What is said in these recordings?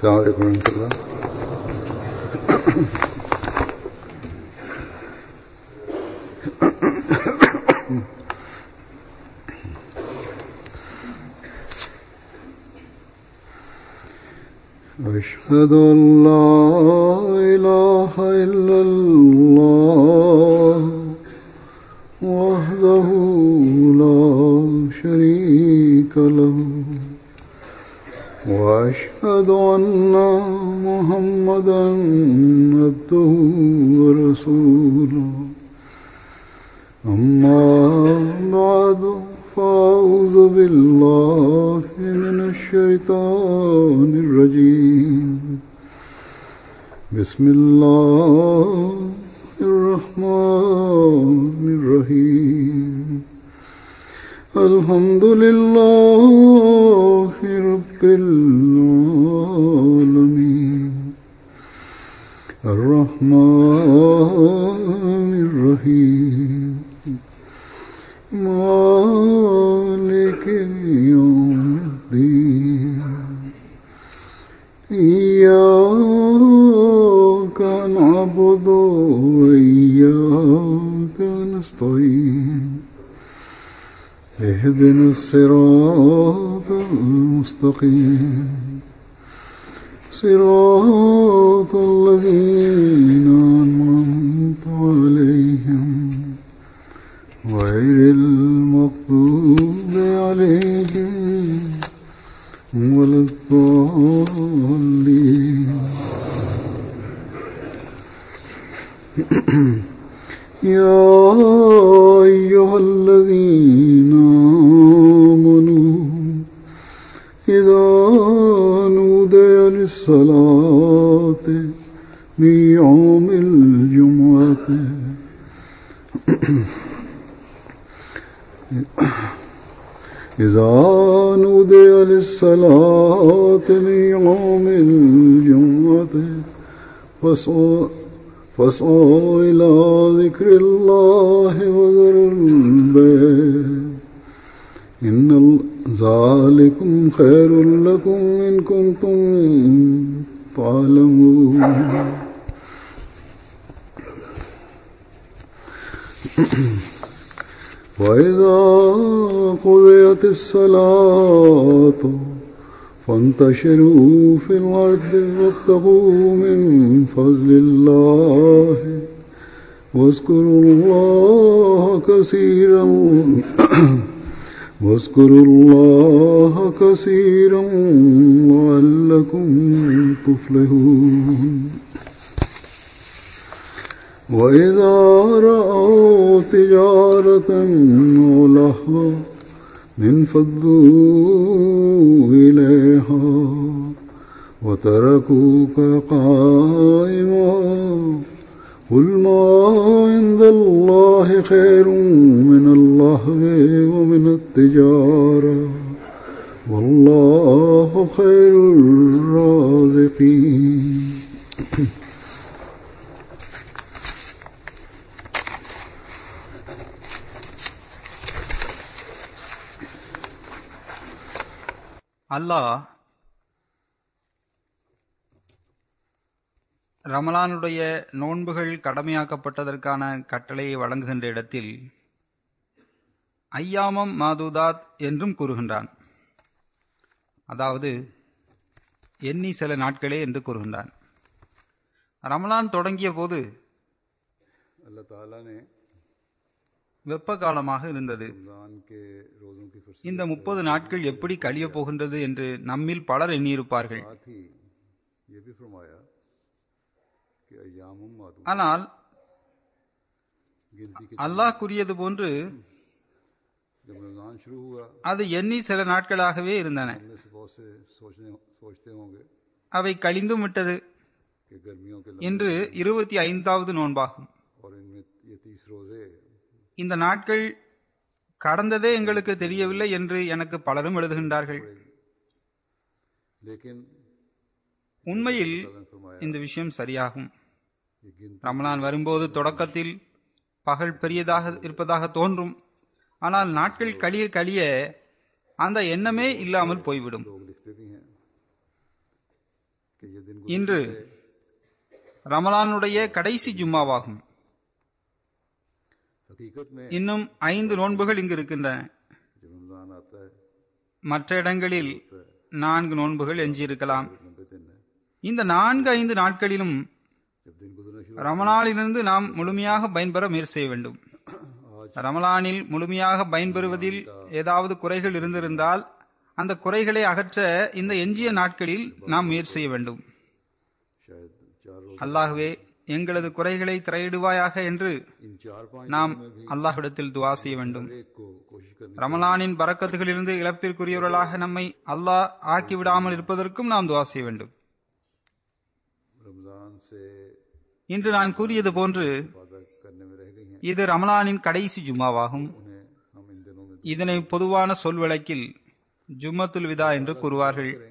السلام عليكم ورحمة الله أشهد أن لا إله إلا الله وحده لا شريك له وأشهد أن محمدا عبده ورسوله أما بعد فأعوذ بالله من الشيطان الرجيم بسم الله الرحمن الرحيم الحمد لله رب العالمين الرحمن الرحيم مالك يوم الدين إياك نعبد وإياك نستعين اهدنا الصراط المستقيم صراط الذين أنعمت عليهم غير المغضوب عليهم ولا الضالين يا أيها الذين آمنوا إذا نودي للصلاة من يوم الجمعة إذا نودي للصلاة من يوم الجمعة فاسعوا فاسعوا إلى ذكر الله وذروا البيع إن ذلكم خير لكم إن كنتم تعلمون وإذا قضيت الصلاة فانتشروا في الأرض وابتغوا من فضل الله واذكروا الله كثيرا واذكروا الله كثيرا لعلكم تفلحون وإذا رأوا تجارة ولهوا انفضوا إليها وتركوك قائما قل ما عند الله خير من اللهو ومن التجارة والله خير الرازقين அல்லாஹ் ரமலானுடைய நோன்புகள் கடமையாக்கப்பட்டதற்கான கட்டளையை வழங்குகின்ற இடத்தில் ஐயாமம் மாதுதாத் என்றும் கூறுகின்றான் அதாவது எண்ணி சில நாட்களே என்று கூறுகின்றான் ரமலான் தொடங்கிய போது अल्लाह ताला ने வெப்ப காலமாக இருந்தது रमज़ान के रोज़ों की फुर्सत இந்த முப்பது நாட்கள் எப்படி கழியப் போகின்றது என்று நம்மில் பலர் எண்ணியிருப்பார்கள் साथ ही ये भी फरमाया कि अयामुम मादूद ஆனால் गिनती के அல்லாஹ் கூறியது போன்று जब रमज़ान शुरू हुआ அது எண்ணி சில நாட்களாகவே இருந்தன उनमें से बहुत से सोचने सोचते होंगे அவை கழிந்தும் விட்டது कि गर्मियों के இன்று இருபத்தி ஐந்தாவது நோன்பாகும் और इनमें ये तीस रोजे இந்த நாட்கள் கடந்ததே எங்களுக்கு தெரியவில்லை என்று எனக்கு பலரும் எழுதுகின்றார்கள் लेकिन உண்மையில் ने फरमाया இந்த விஷயம் சரியாகும் ये गिनती ரமலான் வரும்போது தொடக்கத்தில் பகல் பெரியதாக இருப்பதாக தோன்றும் ஆனால் நாட்கள் கழிய கழிய அந்த எண்ணமே இல்லாமல் போய்விடும் लोग लिखते भी हैं कि कि ये दिन இன்று ரமலானுடைய கடைசி ஜும்மாவாகும் हकीकत में இன்னும் ஐந்து நோன்புகள் இங்கு இருக்கின்றன जब रमजान आता है மற்ற இடங்களில் நான்கு நோன்புகள் எஞ்சியிருக்கலாம் नब्बे दिन है இந்த நான்கு ஐந்து நாட்களிலும் जब दिन गुजरना शुरू ரமலானிலிருந்து நாம் முழுமையாக பயன்பெற முயற்சி செய்ய வேண்டும் ரமலானில் முழுமையாக பயன்பெறுவதில் ஏதாவது குறைகள் இருந்திருந்தால் அந்த குறைகளை அகற்ற இந்த எஞ்சிய நாட்களில் நாம் முயற்சி செய்ய வேண்டும் शायद चार रोज அல்லாஹ்வே எங்களது குறைகளை திரையிடுவாயாக என்று इन चार पांच நாம் அல்லாஹ்விடத்தில் துவா செய்ய வேண்டும் एक को कोशिश करनी ரமலானின் பறக்கத்துகளிலிருந்து இழப்பிற்குரியவர்களாக நம்மை அல்லாஹ் ஆக்கிவிடாமல் இருப்பதற்கும் நாம் துவா செய்ய வேண்டும் रमजान से இன்று நான் கூறியது போன்று वादा करने में रह गई हैं இது ரமலானின் கடைசி ஜும்மாவாகும் उन्हें हम इन दिनों में இதனை பொதுவான சொல் வழக்கில் ஜும்மத்துல் விதா என்று கூறுவார்கள் करें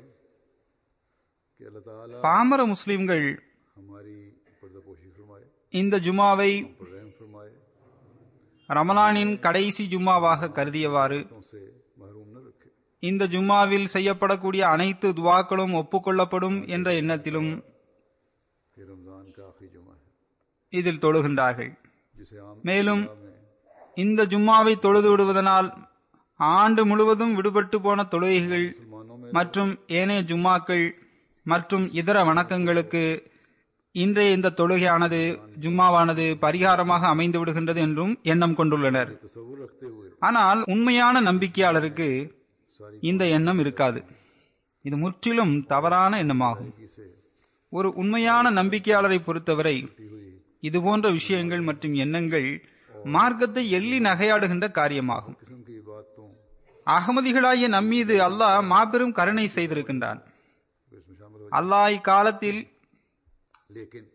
कि अल्लाह ताला பாமர முஸ்லிம்கள் हमारी पर्दापोशी फरमाए இந்த ஜும்மாவை पर रहम फरमाए ரமலானின் கடைசி ஜும்மாவாக கருதியவாறு तो से महरूम न रखे இந்த ஜும்மாவில் செய்யப்படக்கூடிய அனைத்து துவாக்களும் ஒப்புக்கொள்ளப்படும் என்ற எண்ணத்திலும் कि रमजान का आखिरी जुमा है இதில் தொழுகின்றார்கள் जिसे आम மேலும் में இந்த ஜும்மாவை தொழுது விடுவதனால் ஆண்டு முழுவதும் விடுபட்டு போன தொழுகைகள் मुसलमानों में மற்றும் ஏனைய ஜும்மாக்கள் மற்றும் இதர வணக்கங்களுக்கு இன்றைய இந்த தொழுகையானது ஜும்மாவானது பரிகாரமாக அமைந்து விடுகின்றது என்றும் எண்ணம் கொண்டுள்ளனர் तस्वुर रखते हुए ஆனால் उண்மையான நம்பிக்கையாளருக்கு सारी இந்த எண்ணம் இருக்காது இது முற்றிலும் தவறான எண்ணமாகும் जिंदगी से ஒரு உண்மையான நம்பிக்கையாளரை பொறுத்தவரை छुटी हुई இதுபோன்ற விஷயங்கள் மற்றும் எண்ணங்கள் மார்க்கத்தை எள்ளி நகையாடுகின்ற காரியமாகும் किस्म की बातों அகமதிகளாகிய நம்மீது அல்லாஹ் மாபெரும் கருணை செய்திருக்கின்றான் को इसमें शामिल हो அல்லாஹ் இக்காலத்தில் लेकिन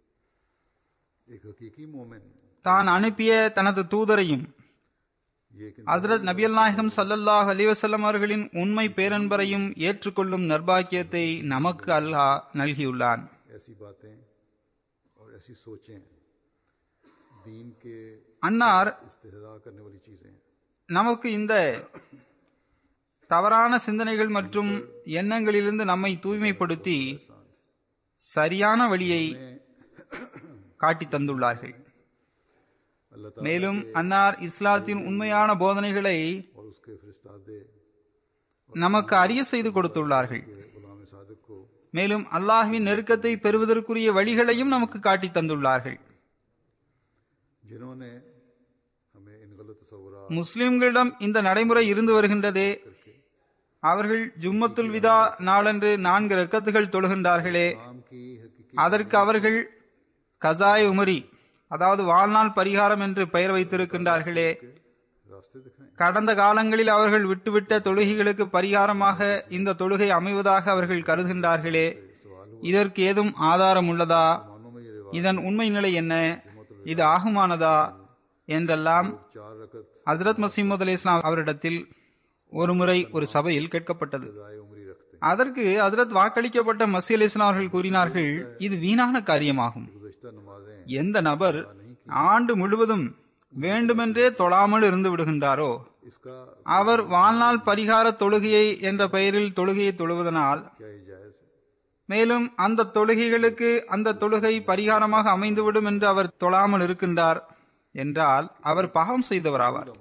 एक हकीकी मोमिन தான் அனுப்பிய தனது தூதரையும் ये कि ஹசரத் நபியல் நாயகம் சல்லல்லாஹ் அலிவசல்லம் அவர்களின் உண்மை பேரன்பரையும் ஏற்றுக்கொள்ளும் நர்பாக்கியத்தை நமக்கு அல்லாஹ் நல்கியுள்ளான் ऐसी बातें और ऐसी सोचें दीन के அன்னார் इस्तेजा करने वाली चीजें हैं நமக்கு இந்த தவறான சிந்தனைகள் மற்றும் எண்ணங்களிலிருந்து நம்மை தூய்மைப்படுத்தி சரியான வழியை காட்டித் தந்துள்ளார்கள் अल्लाह ताला மேலும் அன்னார் இஸ்லாத்தின் உண்மையான போதனைகளை और उसके फरिस्तादे நமக்கு அறிய செய்து கொடுத்துள்ளார்கள் के गुलाम सादिक को மேலும் அல்லாஹ்வின் நெருக்கத்தை பெறுவதற்குரிய வழிகளையும் நமக்கு காட்டித் தந்துள்ளார்கள் जिन्होंने हमें इन गलत तस्वुरा முஸ்லிம்களிடம் இந்த நடைமுறை இருந்து வருகின்றதே அவர்கள் ஜும்மத்துல் விதா நாளன்று நான்கு ரக்கத்துகள் தொழுகின்றார்களே नाम की हकीकी அதற்கு அவர்கள் கசாய் உமரி அதாவது வாழ்நாள் பரிகாரம் என்று பெயர் வைத்திருக்கின்றார்களே रास्ते दिखाएं கடந்த காலங்களில் அவர்கள் விட்டுவிட்ட தொழுகைகளுக்கு பரிகாரமாக இந்த தொழுகை அமைவதாக அவர்கள் கருதுகின்றார்களே सवाल இதற்கு ஏதும் ஆதாரம் உள்ளதா मानो में ये रिवाज இதன் உண்மை நிலை என்ன இது ஆகுமானதா என்றெல்லாம் चार रकत ஹசரத் மசீமது அலி இஸ்லாம் அவரிடத்தில் ஒருமுறை ஒரு சபையில் கேட்கப்பட்டது सजाए उम्री रखते அதற்கு ஹசரத் வாக்களிக்கப்பட்ட மசி அலி இஸ்லாம் அவர்கள் கூறினார்கள் இது வீணான காரியமாகும் गुजश्ता नमाजें எந்த நபர் ஆண்டு முழுவதும் வேண்டுமென்றே தொழாமல் இருந்து விடுகின்றாரோ इसका அவர் வாழ்நாள் பரிகார தொழுகையை என்ற பெயரில் தொழுகையை தொழுவதனால் क्या ही जायज है மேலும் அந்த தொழுகைகளுக்கு அந்த தொழுகை பரிகாரமாக அமைந்துவிடும் என்று அவர் தொழாமல் இருக்கின்றார் என்றால் அவர் பாவம் செய்தவராவார்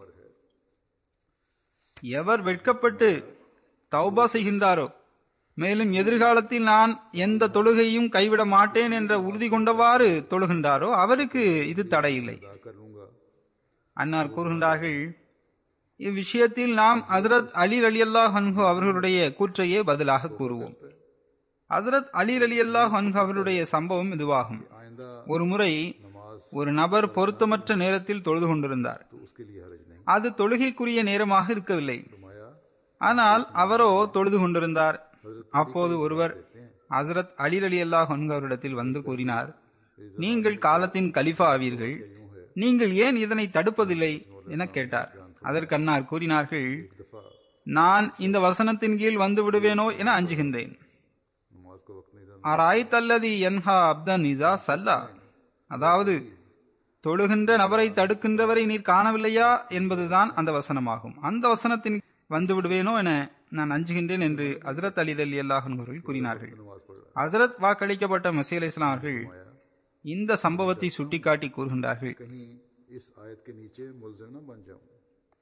எவர் வெட்கப்பட்டு தௌபா செய்கின்றாரோ மேலும் எதிர்காலத்தில் நான் எந்த தொழுகையும் கைவிட மாட்டேன் என்ற உறுதி கொண்டவாறு தொழுகின்றாரோ அவருக்கு இது தடையில்லை अदा कर लूंगा அன்னார் கூறுகின்றார்கள் இவ்விஷயத்தில் நாம் ஹசரத் அலி அலி அல்லாஹ் அன்ஹு அவர்களுடைய கூற்றையே பதிலாக கூறுவோம் ஹசரத் அலி அலி அல்லாஹ் அன்ஹு அவருடைய சம்பவம் இதுவாகும் आइंदा ஒரு முறை नमाज ஒரு நபர் பொருத்தமற்ற நேரத்தில் தொழுது கொண்டிருந்தார் तो उसके लिए हरज नहीं அது தொழுகைக்குரிய நேரமாக இருக்கவில்லை फरमाया ஆனால் அவரோ தொழுது கொண்டிருந்தார் அப்போது ஒருவர் ஹசரத் அலி அலி அல்லாஹ் அன்ஹு அவரிடத்தில் வந்து கூறினார் நீங்கள் காலத்தின் கலிஃபா ஆவீர்கள் நீங்கள் ஏன் இதனை தடுப்பதில்லை என கேட்டார் அதற்கு அன்னார் கூறினார்கள் एक दफा நான் இந்த வசனத்தின் கீழ் வந்து விடுவேனோ என அஞ்சுகின்றேன் नमाज का वक्त नहीं था ஆராய் தல்லதி என்ஹா அப்தன் இசா சல்லா அதாவது தொழுகின்ற நபரை தடுக்கின்றவரை நீர் காணவில்லையா என்பதுதான் அந்த வசனமாகும் அந்த வசனத்தின் வந்து விடுவேனோ என நான் அஞ்சுகின்றேன் என்று ஹசரத் அலி அலி அல்லாஹன் அவர்கள் கூறினார்கள் नमाज पढ़ रहा ஹசரத் வாக்களிக்கப்பட்ட மசீ அலி இஸ்லாம் அவர்கள் आया இந்த சம்பவத்தை சுட்டிக்காட்டி கூறுகின்றார்கள் कहीं इस आयत के नीचे मुलजिम न बन जाऊं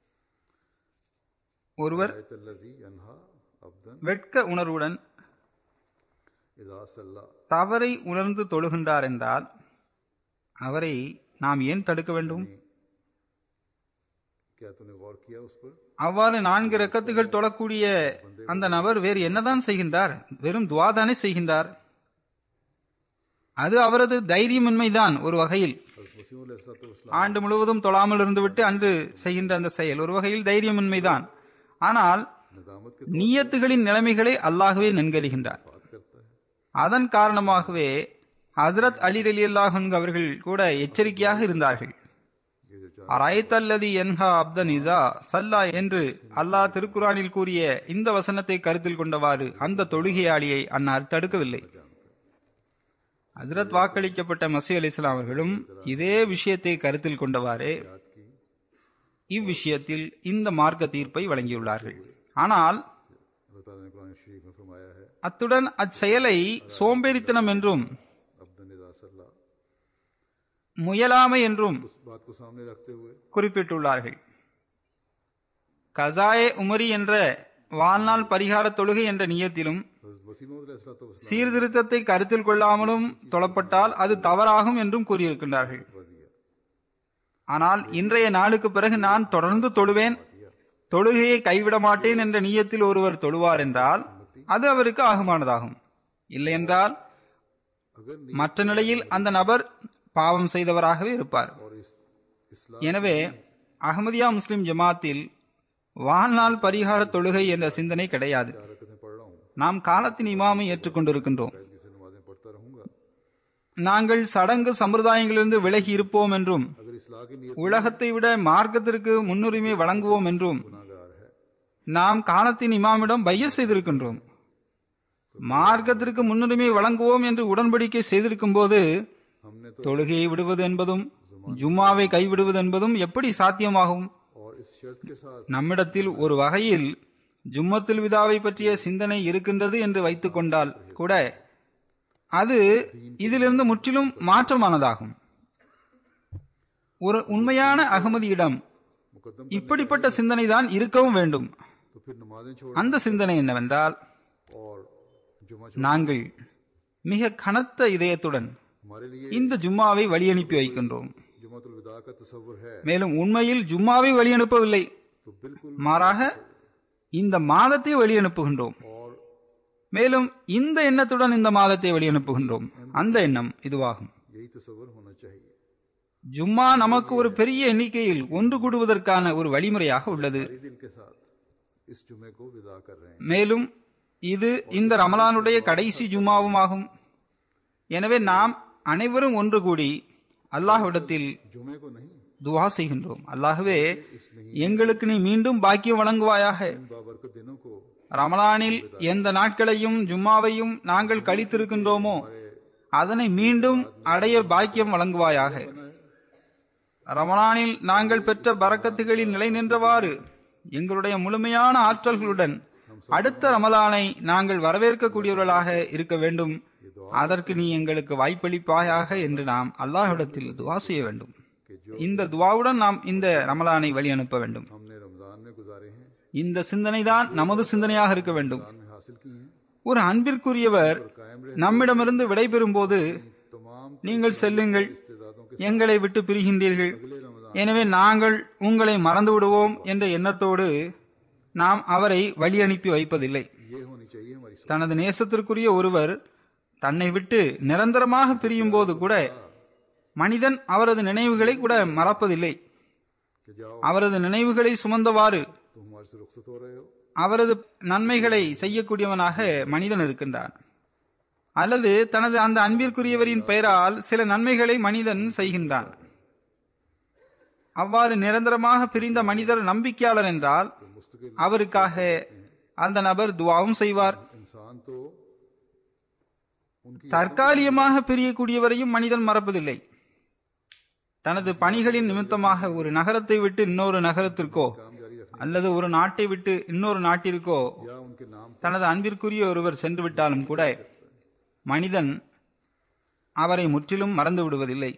ஒருவர் आयत अल्लजी यनहा अब्दन வெட்க உணர்வுடன் इदा सल्ला தவறை உணர்ந்து தொழுகின்றார் என்றால் அவரை நாம் ஏன் தடுக்க வேண்டும் क्या तूने गौर किया उस पर அவ்வாறு நான்கு ரக்கத்துகள் தொழக்கூடிய அந்த நபர் வேறு என்னதான் செய்கின்றார் வெறும் துவா தானே செய்கின்றார் அது அவரது தைரியமின்மைதான் ஒரு வகையில் हज़रत मसीह अलैहिस्सलाम ஆண்டு முழுவதும் தொழாமல் இருந்துவிட்டு அன்று செய்கின்ற அந்த செயல் ஒரு வகையில் தைரியமின்மைதான் ஆனால் नदामत के நியத்துகளின் நிலைமைகளை அல்லாஹ்வே நன்கறிகின்றார் बात करता है அதன் காரணமாகவே ஹசரத் அலி அலி அவர்கள் கூட எச்சரிக்கையாக இருந்தார்கள் ये जो चार அராயத்தல்லதி என்ஹா அப்தன் இசா சல்லா என்று அல்லாஹ் திருக்குரானில் கூறிய இந்த வசனத்தை கருத்தில் கொண்டவாறு அந்த தொழுகையாளியை அன்னார் தடுக்கவில்லை ஹசரத் வாக்களிக்கப்பட்ட மசீ அலி அவர்களும் இதே விஷயத்தை கருத்தில் கொண்டவாறே याद की இவ்விஷயத்தில் இந்த மார்க்க தீர்ப்பை வழங்கியுள்ளார்கள் ஆனால் अल्लाह ताला ने कुरान शरीफ में फरमाया है அத்துடன் அச்செயலை சோம்பேறித்தனம் என்றும் अब्दन इदा सल्ला முயலாமை என்றும் उस बात को सामने रखते हुए குறிப்பிட்டுள்ளார்கள் கசாயே உமரி என்ற வாழ்நாள் பரிகார தொழுகை என்ற நியத்திலும் हज़रत मसीह अलैहिस्सलाम சீர்திருத்தத்தை கருத்தில் கொள்ளாமலும் தொழப்பட்டால் அது தவறாகும் என்றும் கூறியிருக்கின்றார்கள் दिया ஆனால் இன்றைய நாளுக்கு பிறகு நான் தொடர்ந்து தொழுவேன் தொழுகையை கைவிட மாட்டேன் என்ற நியத்தில் ஒருவர் தொழுவார் என்றால் அது அவருக்கு ஆகுமானதாகும் இல்லையென்றால் अगर नी- மற்ற நிலையில் அந்த நபர் பாவம் செய்தவராகவே இருப்பார் और इस इस्लाम எனவே அகமதியா முஸ்லிம் ஜமாத்தில் வாழ்நாள் பரிகார தொழுகை என்ற சிந்தனை கிடையாது चार रकतें पढ़ रहा हूँ நாம் காலத்தின் இமாமை ஏற்றுக்கொண்டிருக்கின்றோம் पहले से नमाजें पढ़ता रहूंगा நாங்கள் சடங்கு சம்பிரதாயங்களிலிருந்து விலகி இருப்போம் என்றும் अगर इस्लाह की नीयत உலகத்தை விட மார்க்கத்திற்கு முன்னுரிமை வழங்குவோம் என்றும் गुनाहगार है நாம் காலத்தின் இமாமிடம் பைய செய்திருக்கின்றோம் மார்க்கத்திற்கு முன்னுரிமை வழங்குவோம் என்று உடன்படிக்கை செய்திருக்கும் போது हमने तो தொழுகையை விடுவது என்பதும் ஜும்மாவை கைவிடுவது என்பதும் எப்படி சாத்தியமாகும் और इस शर्त के साथ நம்மிடத்தில் ஒரு வகையில் ஜும்மத்துல் விதாவை பற்றிய சிந்தனை இருக்கின்றது என்று வைத்துக் கொண்டால் கூட அது இதிலிருந்து முற்றிலும் மாற்றமானதாகும் ஒரு உண்மையான அகமதியிடம் मुकदम இப்படிப்பட்ட சிந்தனை தான் இருக்கவும் வேண்டும் तो फिर नमाजें छोड़ அந்த சிந்தனை என்னவென்றால் और जुमा छोड़ நாங்கள் மிக கனத்த இதயத்துடன் हमारे लिए இந்த ஜும்மாவை வழியனுப்பி வைக்கின்றோம் जुमातुल विदा का तस्वुर है மேலும் உண்மையில் ஜும்மாவை வழியனுப்பவில்லை तो बिल्कुल மாறாக இந்த மாதத்தை வழியனுப்புகின்றோம் और மேலும் இந்த எண்ணத்துடன் இந்த மாதத்தை வழியனுப்புகின்றோம் அந்த எண்ணம் இதுவாகும் यही तस्वुर होना चाहिए ஜும்மா நமக்கு ஒரு பெரிய எண்ணிக்கையில் ஒன்று கூடுவதற்கான ஒரு வழிமுறையாக உள்ளது हरी दिल के साथ इस जुमे को विदा कर रहे हैं மேலும் இது இந்த ரமலானுடைய கடைசி ஜும்மாவும் ஆகும் எனவே நாம் அனைவரும் ஒன்று கூடி அல்லாஹ்விடத்தில் जुमे को नहीं துவா செய்கின்றோம் அல்லாஹ்வே எங்களுக்கு நீ மீண்டும் பாக்கியம் வழங்குவாயாக इन बाबरकत दिनों को ரமலானில் எந்த நாட்களையும் ஜும்மாவையும் நாங்கள் கழித்திருக்கின்றோமோ அதனை மீண்டும் அடைய பாக்கியம் வழங்குவாயாக ரமலானில் நாங்கள் பெற்ற பரக்கத்துகளில் நிலை நின்றவாறு எங்களுடைய முழுமையான ஆற்றல்களுடன் அடுத்த ரமலானை நாங்கள் வரவேற்கக்கூடியவர்களாக இருக்க வேண்டும் அதற்கு நீ எங்களுக்கு வாய்ப்பளிப்பாயாக என்று நாம் அல்லாஹ்விடத்தில் துவா செய்ய வேண்டும் இந்த துவாவுடன் நாம் இந்த ரமலானை வழி அனுப்ப வேண்டும் हमने रमजान में गुजारे हैं இந்த சிந்தனை தான் நமது சிந்தனையாக இருக்க வேண்டும் रमजान में हासिल किए हैं ஒரு அன்பிற்குரியவர் कायम रहे நம்மிடமிருந்து விடைபெறும் போது तमाम நீங்கள் செல்லுங்கள் रिश्तेदारों के எங்களை விட்டு பிரிகின்றீர்கள் अगले रमजान எனவே நாங்கள் உங்களை மறந்து விடுவோம் என்ற எண்ணத்தோடு நாம் அவரை வழி அனுப்பி வைப்பதில்லை ये होनी चाहिए हमारी सोच தனது நேசத்திற்குரிய ஒருவர் தன்னை விட்டு நிரந்தரமாக பிரியும் போது கூட மனிதன் அவரது நினைவுகளை கூட மறப்பதில்லை कि जाओ அவரது நினைவுகளை சுமந்தவாறு तुम हमारे से रुखसत हो रहे हो அவரது நன்மைகளை செய்யக்கூடியவனாக மனிதன் இருக்கின்றான் அல்லது தனது அந்த அன்பிற்குரியவரின் பெயரால் சில நன்மைகளை மனிதன் செய்கின்றான் அவ்வாறு நிரந்தரமாக பிரிந்த மனிதர் நம்பிக்கையாளர் என்றால் तो मुस्तकिल அவருக்காக அந்த நபர் துவாவும் செய்வார் इंसान तो उनकी தற்காலிகமாக பிரியக்கூடியவரையும் மனிதன் மறப்பதில்லை தனது பணிகளின் நிமித்தமாக ஒரு நகரத்தை விட்டு இன்னொரு நகரத்திற்கோ काम जारी रखने அல்லது ஒரு நாட்டை விட்டு இன்னொரு நாட்டிற்கோ या उनके नाम தனது அன்பிற்குரிய ஒருவர் சென்று விட்டாலும் கூட மனிதன் அவரை முற்றிலும் மறந்து விடுவதில்லை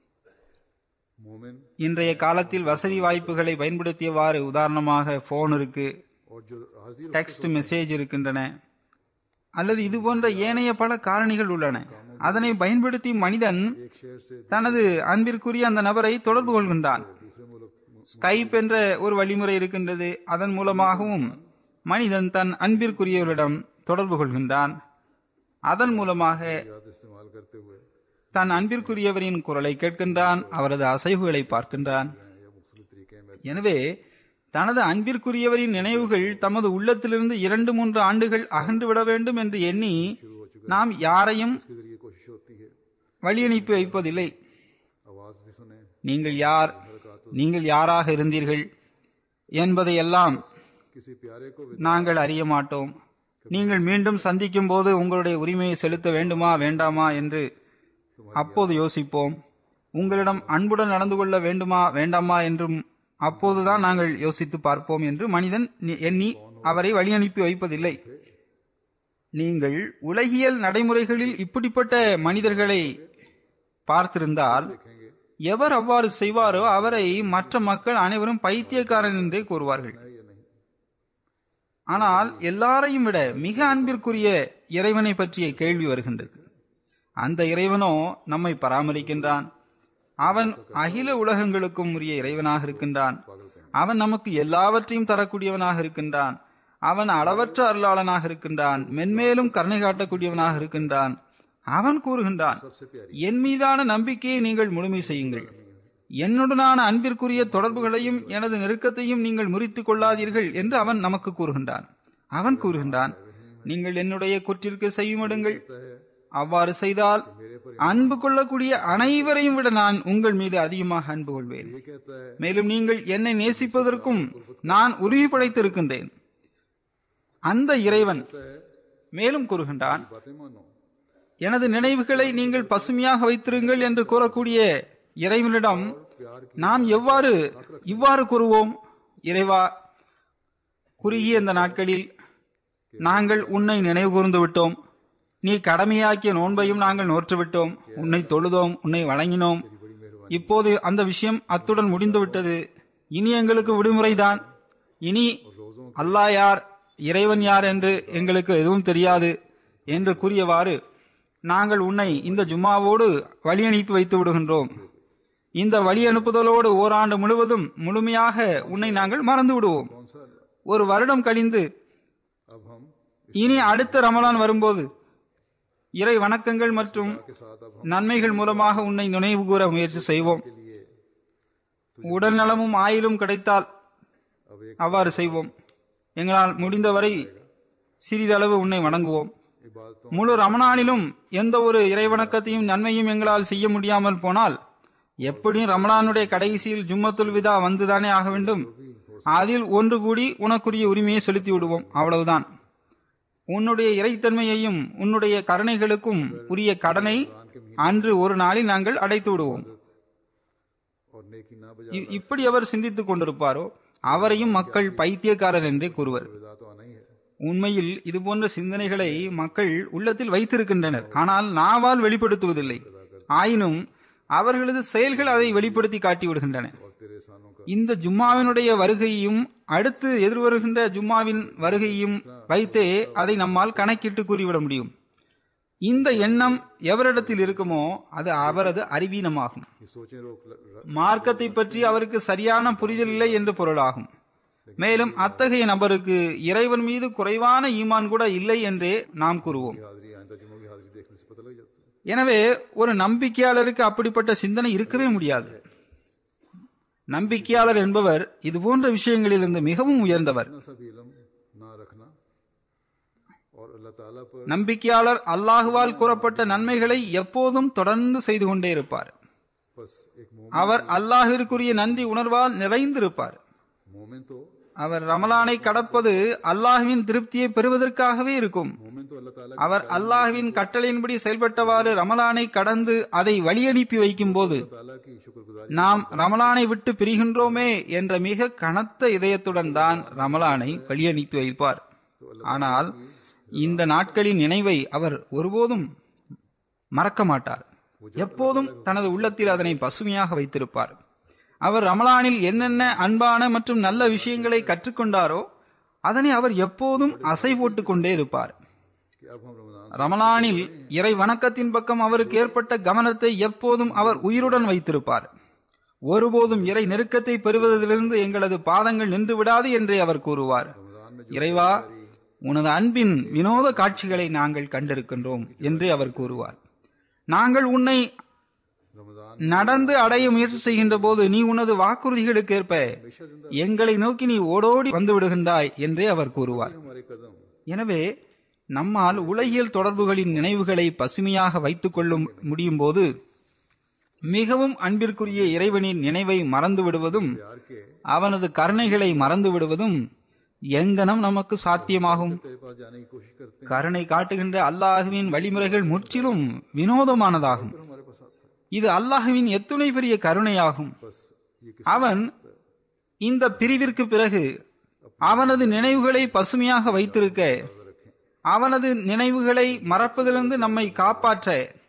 मोमिन இன்றைய காலத்தில் வசதி வாய்ப்புகளை பயன்படுத்தியவாறு உதாரணமாக போன் இருக்கு और जो हाजिर டெக்ஸ்ட் மெசேஜ் இருக்கின்றன அல்லது இது போன்ற ஏனைய பல காரணிகள் உள்ளன அதனை பயன்படுத்தி மனிதன் एक शहर से தனது அன்பிற்குரிய அந்த நபரை தொடர்பு கொள்கின்றான் दूसरे मुल्क ஸ்கைப் என்ற ஒரு வழிமுறை இருக்கின்றது அதன் மூலமாகவும் மனிதன் தன் அன்பிற்குரியவரிடம் தொடர்பு கொள்கின்றான் அதன் மூலமாக याद इस्तेमाल करते हुए தன் அன்பிற்குரியவரின் குரலை கேட்கின்றான் அவரது அசைவுகளை பார்க்கின்றான் या मुख्तलिफ तरीके में எனவே தனது அன்பிற்குரியவரின் நினைவுகள் தமது உள்ளத்திலிருந்து இரண்டு மூன்று ஆண்டுகள் அகன்று விட வேண்டும் என்று எண்ணி நாம் யாரையும் इसके जरिए कोशिश होती है வழி அனுப்பி வைப்பதில்லை आवाज भी सुने நீங்கள் யார் நீங்கள் யாராக இருந்தீர்கள் என்பதையெல்லாம் किसी प्यारे को நாங்கள் அறிய மாட்டோம் நீங்கள் மீண்டும் சந்திக்கும் போது உங்களுடைய உரிமையை செலுத்த வேண்டுமா வேண்டாமா என்று அப்போது யோசிப்போம் உங்களிடம் அன்புடன் நடந்து கொள்ள வேண்டுமா வேண்டாமா என்றும் அப்போதுதான் நாங்கள் யோசித்து பார்ப்போம் என்று மனிதன் நி- எண்ணி அவரை வழி அனுப்பி வைப்பதில்லை நீங்கள் உலகியல் நடைமுறைகளில் இப்படிப்பட்ட மனிதர்களை பார்த்திருந்தால் देखेंगे எவர் அவ்வாறு செய்வாரோ அவரை மற்ற மக்கள் அனைவரும் பைத்தியக்காரன் என்றே கூறுவார்கள் है या नहीं ஆனால் எல்லாரையும் விட மிக அன்பிற்குரிய இறைவனை பற்றிய கேள்வி வருகின்றது அந்த இறைவனோ நம்மை பராமரிக்கின்றான் அவன் அகில உலகங்களுக்கும் உரிய இறைவனாக இருக்கின்றான் அவன் நமக்கு எல்லாவற்றையும் தரக்கூடியவனாக இருக்கின்றான் அவன் அளவற்ற அருளாளனாக இருக்கின்றான் மென்மேலும் கருணை காட்டக்கூடியவனாக இருக்கின்றான் அவன் கூறுகின்றான் सबसे प्यारी என் மீதான நம்பிக்கையை நீங்கள் முழுமை செய்யுங்கள் என்னுடனான அன்பிற்குரிய தொடர்புகளையும் எனது நெருக்கத்தையும் நீங்கள் முறித்துக் கொள்ளாதீர்கள் என்று அவன் நமக்கு கூறுகின்றான் அவன் கூறுகின்றான் நீங்கள் என்னுடைய குற்றிற்கு செய்யுமிடுங்கள் அவ்வாறு செய்தால் அன்பு கொள்ளக்கூடிய அனைவரையும் விட நான் உங்கள் மீது அதிகமாக அன்பு கொள்வேன் ये कहता है மேலும் நீங்கள் என்னை நேசிப்பதற்கும் நான் உறுதி படைத்திருக்கின்றேன் அந்த இறைவன் மேலும் கூறுகின்றான் बातें मानो எனது நினைவுகளை நீங்கள் பசுமையாக வைத்திருங்கள் என்று கூறக்கூடிய இறைவனிடம் प्यार நாம் எவ்வாறு இவ்வாறு கூறுவோம் இறைவா குறுகிய இந்த நாட்களில் நாங்கள் உன்னை நினைவு கூர்ந்து விட்டோம் நீ கடமையாக்கிய நோன்பையும் நாங்கள் நோற்றுவிட்டோம் உன்னை தொழுதோம் உன்னை வழங்கினோம் இப்போது அந்த விஷயம் அத்துடன் முடிந்து விட்டது இனி எங்களுக்கு விடுமுறைதான் இனி அல்லாஹ் யார் இறைவன் யார் என்று எங்களுக்கு எதுவும் தெரியாது என்று கூறியவாறு நாங்கள் உன்னை இந்த ஜும்மாவோடு வழி அனுப்பி வைத்து விடுகின்றோம் இந்த வழி அனுப்புதலோடு ஓராண்டு முழுவதும் முழுமையாக உன்னை நாங்கள் மறந்து விடுவோம் कौन सा ஒரு வருடம் கழிந்து अब हम இனி அடுத்த ரமலான் வரும்போது இறை வணக்கங்கள் மற்றும் के साथ अब நன்மைகள் மூலமாக உன்னை நினைவு கூற முயற்சி செய்வோம் के लिए உடல் நலமும் ஆயிலும் கிடைத்தால் अब एक அவ்வாறு செய்வோம் எங்களால் முடிந்தவரை சிறிதளவு உன்னை வணங்குவோம் इबादतों முழு ரமணானிலும் எந்த ஒரு இறைவணக்கத்தையும் நன்மையும் எங்களால் செய்ய முடியாமல் போனால் எப்படியும் ரமணானுடைய கடைசியில் ஜும்மத்துல் விதா வந்துதானே ஆக வேண்டும் அதில் ஒன்று கூடி உனக்குரிய உரிமையை செலுத்தி விடுவோம் அவ்வளவுதான் உன்னுடைய இறைத்தன்மையையும் உன்னுடைய கருணைகளுக்கும் உரிய கடனை அன்று ஒரு நாளில் நாங்கள் அடைத்து விடுவோம் और नेकी ना बजा இ- இப்படி அவர் சிந்தித்துக் கொண்டிருப்பாரோ அவரையும் மக்கள் பைத்தியக்காரர் என்றே கூறுவர் विदा तो आना ही है உண்மையில் இதுபோன்ற சிந்தனைகளை மக்கள் உள்ளத்தில் வைத்திருக்கின்றனர் ஆனால் நாவால் வெளிப்படுத்துவதில்லை ஆயினும் அவர்களது செயல்கள் அதை வெளிப்படுத்தி காட்டி விடுகின்றன और तेरे एहसानों का இந்த ஜும்மாவினுடைய வருகையையும் அடுத்து எதிர்வருகின்ற ஜும்மாவின் வருகையையும் வைத்தே அதை நம்மால் கணக்கிட்டு கூறிவிட முடியும் இந்த எண்ணம் எவரிடத்தில் இருக்குமோ அது அவரது அறிவீனமாகும் ये सोचें रोक ल- र- மார்க்கத்தை பற்றி அவருக்கு சரியான புரிதல் இல்லை என்று பொருளாகும் மேலும் அத்தகைய நபருக்கு இறைவன் மீது குறைவான ஈமான் கூட இல்லை என்றே நாம் கூறுவோம் हाजिरी आइंदा जुम्मों की हाजिरी देखने से पता लग जाता है எனவே ஒரு நம்பிக்கையாளருக்கு அப்படிப்பட்ட சிந்தனை இருக்கவே முடியாது நம்பிக்கையாளர் என்பவர் இது போன்ற விஷயங்களிலிருந்து மிகவும் உயர்ந்தவர் इतना सा भी इल्म ना रखना और अल्लाह ताला पर நம்பிக்கையாளர் அல்லாஹுவால் கூறப்பட்ட நன்மைகளை எப்போதும் தொடர்ந்து செய்து கொண்டே இருப்பார் बस एक मोमिन அவர் அல்லாஹிற்குரிய நன்றி உணர்வால் நிறைந்திருப்பார் मोमिन तो அவர் ரமலானை கடப்பது அல்லாஹுவின் திருப்தியை பெறுவதற்காகவே இருக்கும் मोमिन तो अल्लाह ताला அவர் அல்லாஹுவின் கட்டளையின்படி செயல்பட்டவாறு ரமலானை கடந்து அதை வழியனுப்பி வைக்கும் போது ताला की शुक्रगुजारी நாம் ரமலானை விட்டு பிரிகின்றோமே என்ற மிக கனத்த இதயத்துடன் தான் ரமலானை வழியனுப்பி வைப்பார் ஆனால் இந்த நாட்களின் நினைவை அவர் ஒருபோதும் மறக்க மாட்டார் எப்போதும் தனது உள்ளத்தில் அதனை பசுமையாக வைத்திருப்பார் அவர் ரமலானில் என்னென்ன அன்பான மற்றும் நல்ல விஷயங்களை கற்றுக்கொண்டாரோ அதனை அவர் எப்போதும் அசை போட்டுக் கொண்டே இருப்பார் कि अब हम रमजान ரமலானில் இறை வணக்கத்தின் பக்கம் அவருக்கு ஏற்பட்ட கவனத்தை எப்போதும் அவர் உயிருடன் வைத்திருப்பார் ஒருபோதும் இறை நெருக்கத்தை பெறுவதிலிருந்து எங்களது பாதங்கள் நின்று விடாது என்றே அவர் கூறுவார் रमजान में இறைவா உனது அன்பின் வினோத காட்சிகளை நாங்கள் கண்டிருக்கின்றோம் என்று அவர் கூறுவார் நாங்கள் உன்னை रमजान நடந்து அடைய முயற்சி செய்கின்ற போது நீ உனது வாக்குறுதிகளுக்கு ஏற்ப எங்களை நோக்கி நீ ஓடோடி வந்து விடுகின்றாய் என்றே அவர் கூறுவார் हमारे कदम எனவே நம்மால் உலகியல் தொடர்புகளின் நினைவுகளை பசுமையாக வைத்துக் கொள்ள முடியும் போது மிகவும் அன்பிற்குரிய இறைவனின் நினைவை மறந்து விடுவதும் प्यार के அவனது கருணைகளை மறந்து விடுவதும் எங்கனம் நமக்கு சாத்தியமாகும் तेरे पास जाने की कोशिश करते हैं கருணை காட்டுகின்ற அல்லாஹுவின் வழிமுறைகள் முற்றிலும் வினோதமானதாகும் फिर हमारे पास आता है இது அல்லாஹுவின் எத்துணை பெரிய கருணையாகும் बस ये किस அவன் இந்த பிரிவிற்கு பிறகு அவனது நினைவுகளை பசுமையாக வைத்திருக்க அவனது நினைவுகளை மறப்பதிலிருந்து நம்மை காப்பாற்ற